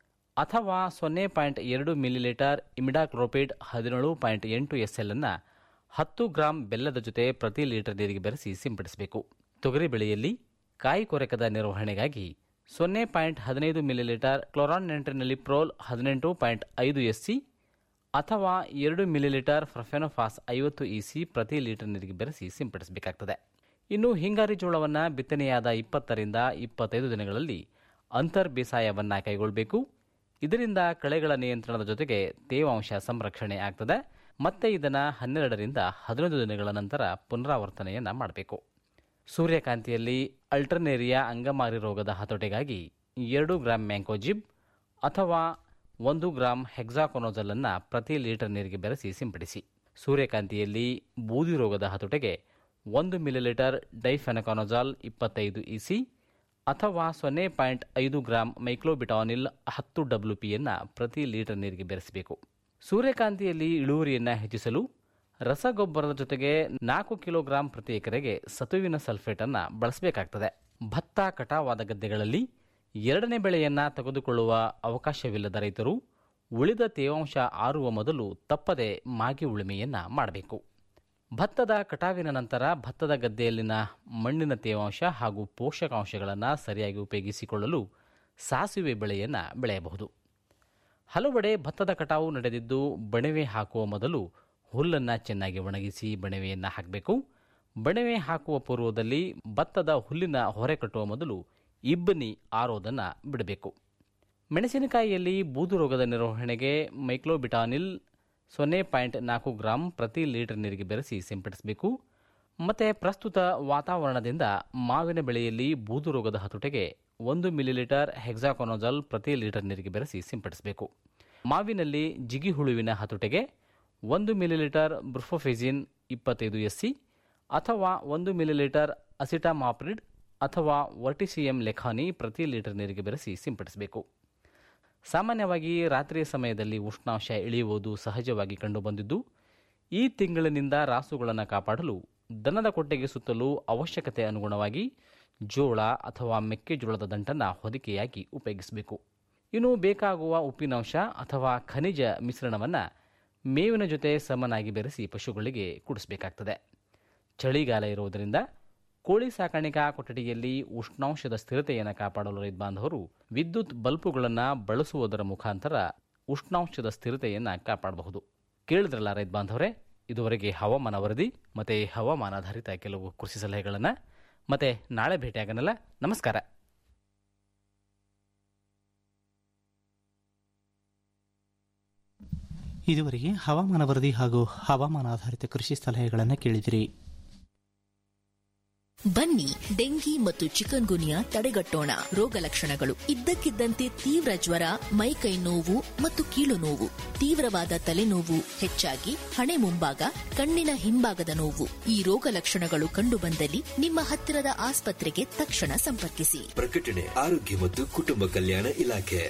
ಅಥವಾ ಸೊನ್ನೆ ಪಾಯಿಂಟ್ ಎರಡು ಮಿಲಿಲೀಟರ್ ಇಮಿಡಾಕ್ಲೋಪಿಡ್ ಹದಿನೇಳು ಪಾಯಿಂಟ್ ಎಂಟು ಎಸ್ ಎಲ್ ಅನ್ನು ಹತ್ತು ಗ್ರಾಂ ಬೆಲ್ಲದ ಜೊತೆ ಪ್ರತಿ ಲೀಟರ್ ನೀರಿಗೆ ಬೆರೆಸಿ ಸಿಂಪಡಿಸಬೇಕು ತೊಗರಿ ಬೆಳೆಯಲ್ಲಿ ಕಾಯಿ ಕೊರಕದ ನಿರ್ವಹಣೆಗಾಗಿ ಸೊನ್ನೆ ಪಾಯಿಂಟ್ ಹದಿನೈದು ಮಿಲಿಲೀಟರ್ ಕ್ಲೋರಾನ್ ನೆಂಟ್ರಿನಲ್ಲಿ ಪ್ರೋಲ್ ಹದಿನೆಂಟು ಪಾಯಿಂಟ್ ಐದು ಎಸ್ ಸಿ ಅಥವಾ ಎರಡು ಮಿಲಿಲೀಟರ್ ಫ್ರಫೆನೋಫಾಸ್ ಐವತ್ತು ಇ ಸಿ ಪ್ರತಿ ಲೀಟರ್ ನೀರಿಗೆ ಬೆರೆಸಿ ಸಿಂಪಡಿಸಬೇಕಾಗ್ತದೆ ಇನ್ನು ಹಿಂಗಾರಿ ಜೋಳವನ್ನು ಬಿತ್ತನೆಯಾದ ಇಪ್ಪತ್ತರಿಂದ ಇಪ್ಪತ್ತೈದು ದಿನಗಳಲ್ಲಿ ಅಂತರ್ ಬೇಸಾಯವನ್ನು ಕೈಗೊಳ್ಳಬೇಕು ಇದರಿಂದ ಕಳೆಗಳ ನಿಯಂತ್ರಣದ ಜೊತೆಗೆ ತೇವಾಂಶ ಸಂರಕ್ಷಣೆ ಆಗ್ತದೆ ಮತ್ತೆ ಇದನ್ನು ಹನ್ನೆರಡರಿಂದ ಹದಿನೈದು ದಿನಗಳ ನಂತರ ಪುನರಾವರ್ತನೆಯನ್ನು ಮಾಡಬೇಕು ಸೂರ್ಯಕಾಂತಿಯಲ್ಲಿ ಅಲ್ಟರ್ನೇರಿಯಾ ಅಂಗಮಾರಿ ರೋಗದ ಹತೋಟೆಗಾಗಿ ಎರಡು ಗ್ರಾಂ ಮ್ಯಾಂಕೋಜಿಬ್ ಅಥವಾ ಒಂದು ಗ್ರಾಂ ಹೆಕ್ಸಾಕೊನೋಜಲನ್ನು ಪ್ರತಿ ಲೀಟರ್ ನೀರಿಗೆ ಬೆರೆಸಿ ಸಿಂಪಡಿಸಿ ಸೂರ್ಯಕಾಂತಿಯಲ್ಲಿ ಬೂದಿ ರೋಗದ ಹತೋಟೆಗೆ ಒಂದು ಮಿಲಿಲೀಟರ್ ಡೈಫೆನಕಾನೊಜಾಲ್ ಇಪ್ಪತ್ತೈದು ಇಸಿ ಅಥವಾ ಸೊನ್ನೆ ಪಾಯಿಂಟ್ ಐದು ಗ್ರಾಂ ಮೈಕ್ಲೋಬಿಟಾನಿಲ್ ಹತ್ತು ಡಬ್ಲ್ಯೂ ಪಿಯನ್ನು ಪ್ರತಿ ಲೀಟರ್ ನೀರಿಗೆ ಬೆರೆಸಬೇಕು ಸೂರ್ಯಕಾಂತಿಯಲ್ಲಿ ಇಳುವರಿಯನ್ನು ಹೆಚ್ಚಿಸಲು ರಸಗೊಬ್ಬರದ ಜೊತೆಗೆ ನಾಲ್ಕು ಕಿಲೋಗ್ರಾಂ ಪ್ರತಿ ಎಕರೆಗೆ ಸತುವಿನ ಸಲ್ಫೇಟನ್ನು ಬಳಸಬೇಕಾಗ್ತದೆ ಭತ್ತ ಕಟಾವಾದ ಗದ್ದೆಗಳಲ್ಲಿ ಎರಡನೇ ಬೆಳೆಯನ್ನು ತೆಗೆದುಕೊಳ್ಳುವ ಅವಕಾಶವಿಲ್ಲದ ರೈತರು ಉಳಿದ ತೇವಾಂಶ ಆರುವ ಮೊದಲು ತಪ್ಪದೆ ಮಾಗಿ ಉಳುಮೆಯನ್ನು ಮಾಡಬೇಕು ಭತ್ತದ ಕಟಾವಿನ ನಂತರ ಭತ್ತದ ಗದ್ದೆಯಲ್ಲಿನ ಮಣ್ಣಿನ ತೇವಾಂಶ ಹಾಗೂ ಪೋಷಕಾಂಶಗಳನ್ನು ಸರಿಯಾಗಿ ಉಪಯೋಗಿಸಿಕೊಳ್ಳಲು ಸಾಸಿವೆ ಬೆಳೆಯನ್ನು ಬೆಳೆಯಬಹುದು ಹಲವೆಡೆ ಭತ್ತದ ಕಟಾವು ನಡೆದಿದ್ದು ಬಣವೆ ಹಾಕುವ ಮೊದಲು ಹುಲ್ಲನ್ನು ಚೆನ್ನಾಗಿ ಒಣಗಿಸಿ ಬಣವೆಯನ್ನು ಹಾಕಬೇಕು ಬಣವೆ ಹಾಕುವ ಪೂರ್ವದಲ್ಲಿ ಭತ್ತದ ಹುಲ್ಲಿನ ಹೊರೆ ಕಟ್ಟುವ ಮೊದಲು ಇಬ್ಬನಿ ಆರೋದನ್ನು ಬಿಡಬೇಕು ಮೆಣಸಿನಕಾಯಿಯಲ್ಲಿ ಬೂದು ರೋಗದ ನಿರ್ವಹಣೆಗೆ ಮೈಕ್ಲೋಬಿಟಾನಿಲ್ ಸೊನ್ನೆ ಪಾಯಿಂಟ್ ನಾಲ್ಕು ಗ್ರಾಂ ಪ್ರತಿ ಲೀಟರ್ ನೀರಿಗೆ ಬೆರೆಸಿ ಸಿಂಪಡಿಸಬೇಕು ಮತ್ತು ಪ್ರಸ್ತುತ ವಾತಾವರಣದಿಂದ ಮಾವಿನ ಬೆಳೆಯಲ್ಲಿ ಬೂದು ರೋಗದ ಹತೋಟೆಗೆ ಒಂದು ಮಿಲಿಲೀಟರ್ ಹೆಕ್ಸಾಕೊನೋಜಲ್ ಪ್ರತಿ ಲೀಟರ್ ನೀರಿಗೆ ಬೆರೆಸಿ ಸಿಂಪಡಿಸಬೇಕು ಮಾವಿನಲ್ಲಿ ಜಿಗಿ ಹುಳುವಿನ ಹತೋಟೆಗೆ ಒಂದು ಮಿಲಿಲೀಟರ್ ಬ್ರುಫೋಫೆಜಿನ್ ಇಪ್ಪತ್ತೈದು ಎಸ್ ಸಿ ಅಥವಾ ಒಂದು ಮಿಲಿಲೀಟರ್ ಅಸಿಟಾಮಾಪ್ರಿಡ್ ಅಥವಾ ವರ್ಟಿಸಿಯಂ ಲೆಖಾನಿ ಪ್ರತಿ ಲೀಟರ್ ನೀರಿಗೆ ಬೆರೆಸಿ ಸಿಂಪಡಿಸಬೇಕು ಸಾಮಾನ್ಯವಾಗಿ ರಾತ್ರಿಯ ಸಮಯದಲ್ಲಿ ಉಷ್ಣಾಂಶ ಇಳಿಯುವುದು ಸಹಜವಾಗಿ ಕಂಡುಬಂದಿದ್ದು ಈ ತಿಂಗಳಿನಿಂದ ರಾಸುಗಳನ್ನು ಕಾಪಾಡಲು ದನದ ಕೊಟ್ಟೆಗೆ ಸುತ್ತಲೂ ಅವಶ್ಯಕತೆ ಅನುಗುಣವಾಗಿ ಜೋಳ ಅಥವಾ ಮೆಕ್ಕೆಜೋಳದ ದಂಟನ್ನು ಹೊದಿಕೆಯಾಗಿ ಉಪಯೋಗಿಸಬೇಕು ಇನ್ನು ಬೇಕಾಗುವ ಉಪ್ಪಿನಾಂಶ ಅಥವಾ ಖನಿಜ ಮಿಶ್ರಣವನ್ನು ಮೇವಿನ ಜೊತೆ ಸಮನಾಗಿ ಬೆರೆಸಿ ಪಶುಗಳಿಗೆ ಕುಡಿಸಬೇಕಾಗ್ತದೆ ಚಳಿಗಾಲ ಇರುವುದರಿಂದ ಕೋಳಿ ಸಾಕಾಣಿಕಾ ಕೊಠಡಿಯಲ್ಲಿ ಉಷ್ಣಾಂಶದ ಸ್ಥಿರತೆಯನ್ನು ಕಾಪಾಡಲು ರೈತ ಬಾಂಧವರು ವಿದ್ಯುತ್ ಬಲ್ಬುಗಳನ್ನು ಬಳಸುವುದರ ಮುಖಾಂತರ ಉಷ್ಣಾಂಶದ ಸ್ಥಿರತೆಯನ್ನು ಕಾಪಾಡಬಹುದು ಕೇಳಿದ್ರಲ್ಲ ರೈತ ಬಾಂಧವರೇ ಇದುವರೆಗೆ ಹವಾಮಾನ ವರದಿ ಮತ್ತು ಹವಾಮಾನಾಧಾರಿತ ಕೆಲವು ಕೃಷಿ ಸಲಹೆಗಳನ್ನು ಮತ್ತೆ ನಾಳೆ ಭೇಟಿಯಾಗನಲ್ಲ ನಮಸ್ಕಾರ ಇದುವರೆಗೆ ಹವಾಮಾನ ವರದಿ ಹಾಗೂ ಹವಾಮಾನ ಆಧಾರಿತ ಕೃಷಿ ಸಲಹೆಗಳನ್ನು ಕೇಳಿದಿರಿ ಬನ್ನಿ ಡೆಂಗಿ ಮತ್ತು ಚಿಕನ್ ಗುನಿಯಾ ತಡೆಗಟ್ಟೋಣ ರೋಗ ಲಕ್ಷಣಗಳು ಇದ್ದಕ್ಕಿದ್ದಂತೆ ತೀವ್ರ ಜ್ವರ ಮೈಕೈ ನೋವು ಮತ್ತು ಕೀಲು ನೋವು ತೀವ್ರವಾದ ತಲೆನೋವು ಹೆಚ್ಚಾಗಿ ಹಣೆ ಮುಂಭಾಗ ಕಣ್ಣಿನ ಹಿಂಭಾಗದ ನೋವು ಈ ರೋಗ ಲಕ್ಷಣಗಳು ಕಂಡುಬಂದಲ್ಲಿ ನಿಮ್ಮ ಹತ್ತಿರದ ಆಸ್ಪತ್ರೆಗೆ ತಕ್ಷಣ ಸಂಪರ್ಕಿಸಿ ಪ್ರಕಟಣೆ ಆರೋಗ್ಯ ಮತ್ತು ಕುಟುಂಬ ಕಲ್ಯಾಣ ಇಲಾಖೆ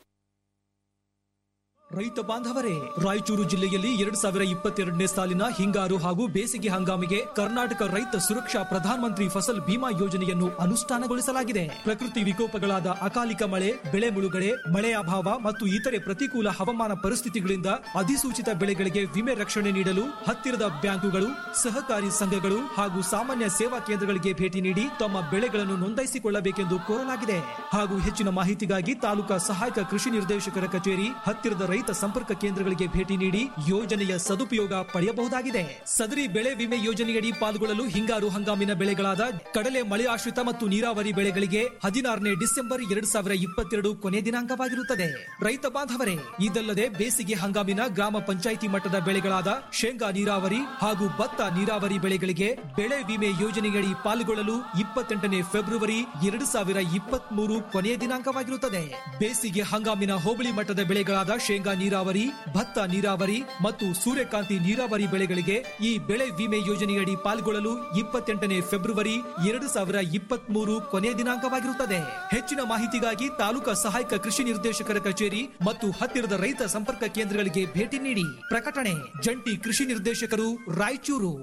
ರೈತ ಬಾಂಧವರೇ ರಾಯಚೂರು ಜಿಲ್ಲೆಯಲ್ಲಿ ಎರಡ್ ಸಾವಿರ ಇಪ್ಪತ್ತೆರಡನೇ ಸಾಲಿನ ಹಿಂಗಾರು ಹಾಗೂ ಬೇಸಿಗೆ ಹಂಗಾಮಿಗೆ ಕರ್ನಾಟಕ ರೈತ ಸುರಕ್ಷಾ ಪ್ರಧಾನಮಂತ್ರಿ ಫಸಲ್ ಬಿಮಾ ಯೋಜನೆಯನ್ನು ಅನುಷ್ಠಾನಗೊಳಿಸಲಾಗಿದೆ ಪ್ರಕೃತಿ ವಿಕೋಪಗಳಾದ ಅಕಾಲಿಕ ಮಳೆ ಬೆಳೆ ಮುಳುಗಡೆ ಮಳೆ ಅಭಾವ ಮತ್ತು ಇತರೆ ಪ್ರತಿಕೂಲ ಹವಾಮಾನ ಪರಿಸ್ಥಿತಿಗಳಿಂದ ಅಧಿಸೂಚಿತ ಬೆಳೆಗಳಿಗೆ ವಿಮೆ ರಕ್ಷಣೆ ನೀಡಲು ಹತ್ತಿರದ ಬ್ಯಾಂಕುಗಳು ಸಹಕಾರಿ ಸಂಘಗಳು ಹಾಗೂ ಸಾಮಾನ್ಯ ಸೇವಾ ಕೇಂದ್ರಗಳಿಗೆ ಭೇಟಿ ನೀಡಿ ತಮ್ಮ ಬೆಳೆಗಳನ್ನು ನೋಂದಾಯಿಸಿಕೊಳ್ಳಬೇಕೆಂದು ಕೋರಲಾಗಿದೆ ಹಾಗೂ ಹೆಚ್ಚಿನ ಮಾಹಿತಿಗಾಗಿ ತಾಲೂಕಾ ಸಹಾಯಕ ಕೃಷಿ ನಿರ್ದೇಶಕರ ಕಚೇರಿ ಹತ್ತಿರದ ರೈತ ಸಂಪರ್ಕ ಕೇಂದ್ರಗಳಿಗೆ ಭೇಟಿ ನೀಡಿ ಯೋಜನೆಯ ಸದುಪಯೋಗ ಪಡೆಯಬಹುದಾಗಿದೆ ಸದರಿ ಬೆಳೆ ವಿಮೆ ಯೋಜನೆಯಡಿ ಪಾಲ್ಗೊಳ್ಳಲು ಹಿಂಗಾರು ಹಂಗಾಮಿನ ಬೆಳೆಗಳಾದ ಕಡಲೆ ಮಳೆ ಆಶ್ರಿತ ಮತ್ತು ನೀರಾವರಿ ಬೆಳೆಗಳಿಗೆ ಹದಿನಾರನೇ ಡಿಸೆಂಬರ್ ಎರಡ್ ಸಾವಿರ ಇಪ್ಪತ್ತೆರಡು ಕೊನೆ ದಿನಾಂಕವಾಗಿರುತ್ತದೆ ರೈತ ಬಾಂಧವರೇ ಇದಲ್ಲದೆ ಬೇಸಿಗೆ ಹಂಗಾಮಿನ ಗ್ರಾಮ ಪಂಚಾಯಿತಿ ಮಟ್ಟದ ಬೆಳೆಗಳಾದ ಶೇಂಗಾ ನೀರಾವರಿ ಹಾಗೂ ಭತ್ತ ನೀರಾವರಿ ಬೆಳೆಗಳಿಗೆ ಬೆಳೆ ವಿಮೆ ಯೋಜನೆಯಡಿ ಪಾಲ್ಗೊಳ್ಳಲು ಇಪ್ಪತ್ತೆಂಟನೇ ಫೆಬ್ರವರಿ ಎರಡು ಸಾವಿರ ಇಪ್ಪತ್ತ್ ಮೂರು ಕೊನೆಯ ದಿನಾಂಕವಾಗಿರುತ್ತದೆ ಬೇಸಿಗೆ ಹಂಗಾಮಿನ ಹೋಬಳಿ ಮಟ್ಟದ ಬೆಳೆಗಳಾದ ಶೇಂಗಾ ನೀರಾವರಿ ಭತ್ತ ನೀರಾವರಿ ಮತ್ತು ಸೂರ್ಯಕಾಂತಿ ನೀರಾವರಿ ಬೆಳೆಗಳಿಗೆ ಈ ಬೆಳೆ ವಿಮೆ ಯೋಜನೆಯಡಿ ಪಾಲ್ಗೊಳ್ಳಲು ಇಪ್ಪತ್ತೆಂಟನೇ ಫೆಬ್ರವರಿ ಎರಡು ಸಾವಿರ ಇಪ್ಪತ್ತ್ ಮೂರು ಕೊನೆಯ ದಿನಾಂಕವಾಗಿರುತ್ತದೆ ಹೆಚ್ಚಿನ ಮಾಹಿತಿಗಾಗಿ ತಾಲೂಕಾ ಸಹಾಯಕ ಕೃಷಿ ನಿರ್ದೇಶಕರ ಕಚೇರಿ ಮತ್ತು ಹತ್ತಿರದ ರೈತ ಸಂಪರ್ಕ ಕೇಂದ್ರಗಳಿಗೆ ಭೇಟಿ ನೀಡಿ ಪ್ರಕಟಣೆ ಜಂಟಿ ಕೃಷಿ ನಿರ್ದೇಶಕರು ರಾಯಚೂರು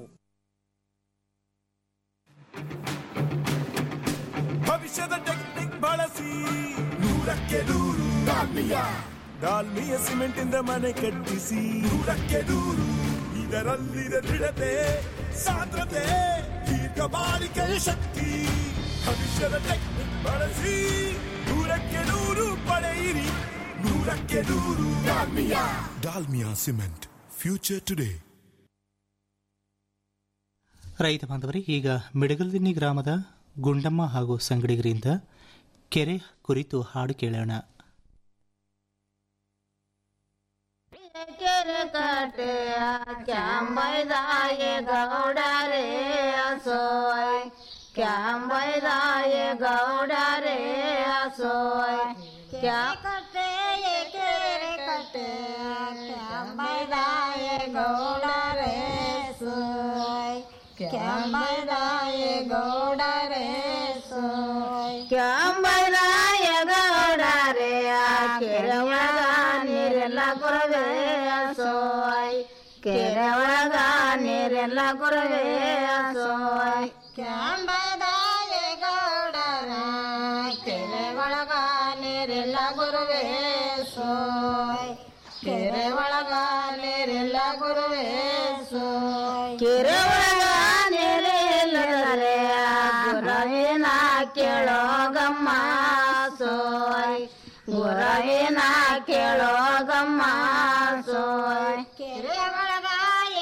ಭವಿಷ್ಯದ ಟೆಕ್ನಿಕ್ ಬಳಸಿ ನೂರಕ್ಕೆ ನೂರು ಡಾಲ್ಮಿಯ ಡಾಲ್ಮಿಯ ಸಿಮೆಂಟ್ ಇಂದ ಮನೆ ಕಟ್ಟಿಸಿ ನೂರಕ್ಕೆ ನೂರು ಇದರಲ್ಲಿದೆ ದೃಢತೆ ಸಾಂದ್ರತೆ ದೀರ್ಘ ಬಾಳಿಕೆಯ ಶಕ್ತಿ ಭವಿಷ್ಯದ ಟೆಕ್ನಿಕ್ ಬಳಸಿ ನೂರಕ್ಕೆ ನೂರು ಪಡೆಯಿರಿ ನೂರಕ್ಕೆ ನೂರು Dalmia Dalmia cement future today ರೈತ ಬಾಂಧವರೇ ಈಗ ಮಿಡಗಲ್ದಿನ್ನಿ ಗ್ರಾಮದ ಗುಂಡಮ್ಮ ಹಾಗೂ ಸಂಗಡಿಗರಿಂದ ಕೆರೆ ಕುರಿತು ಹಾಡು ಕೇಳೋಣ ಕೆರೆ ಕಟ್ಟೆಯ ಕ್ಯಾಂಬೈದಾಯ ಗೌಡರೇ ಅಸೋಯ್ ಕ್ಯಾಂಬೈದಾಯ ಗೌಡರೇ ಅಸೋಯ್ ಕ್ಯಾ ಕಟ್ಟೆಯ ಕೆರೆ ಕಟ್ಟೆಯ ಕ್ಯಾಂಬೈದಾಯ ಗೌಡರೇ ಸೋಯ್ ಕ್ಯಾಂಬೈದಾಯ ಗೌಡರೇ ಸೋಯ್ ಕ್ಯಾಂಬೈದಾಯ ಗೌಡರೇ ಕೆರೆ ಒಳಗ ನೀರೆಲ್ಲ ಕೊರವೆ ಸೋಯ್ ಕೆರೆ ಒಳಗ ನೀರೆಲ್ಲ ಕೊರವೆ ಸೋಯ್ ಕ್ಯಾಂಬದಾಯ ಗೌಡರ ಕೆರೆ ಒಳಗ ನೀರೆಲ್ಲ ಗುರುವೆ ಸೋಯ್ ಕೆರೆ ಒಳಗ ನೀರೆಲ್ಲ ಗುರುವೆ ಸೋಯ್ ಕೆರೆ ಒಳಗ ನೀರಿಲ್ಲದರೆ ಗುರುವಿನ ಕೇಳೋ ಗಮ್ಮ ಸೋಯ್ ಗುರುವಿನ ಕೇಳೋ ಗಮ್ಮ ಸೋಯ್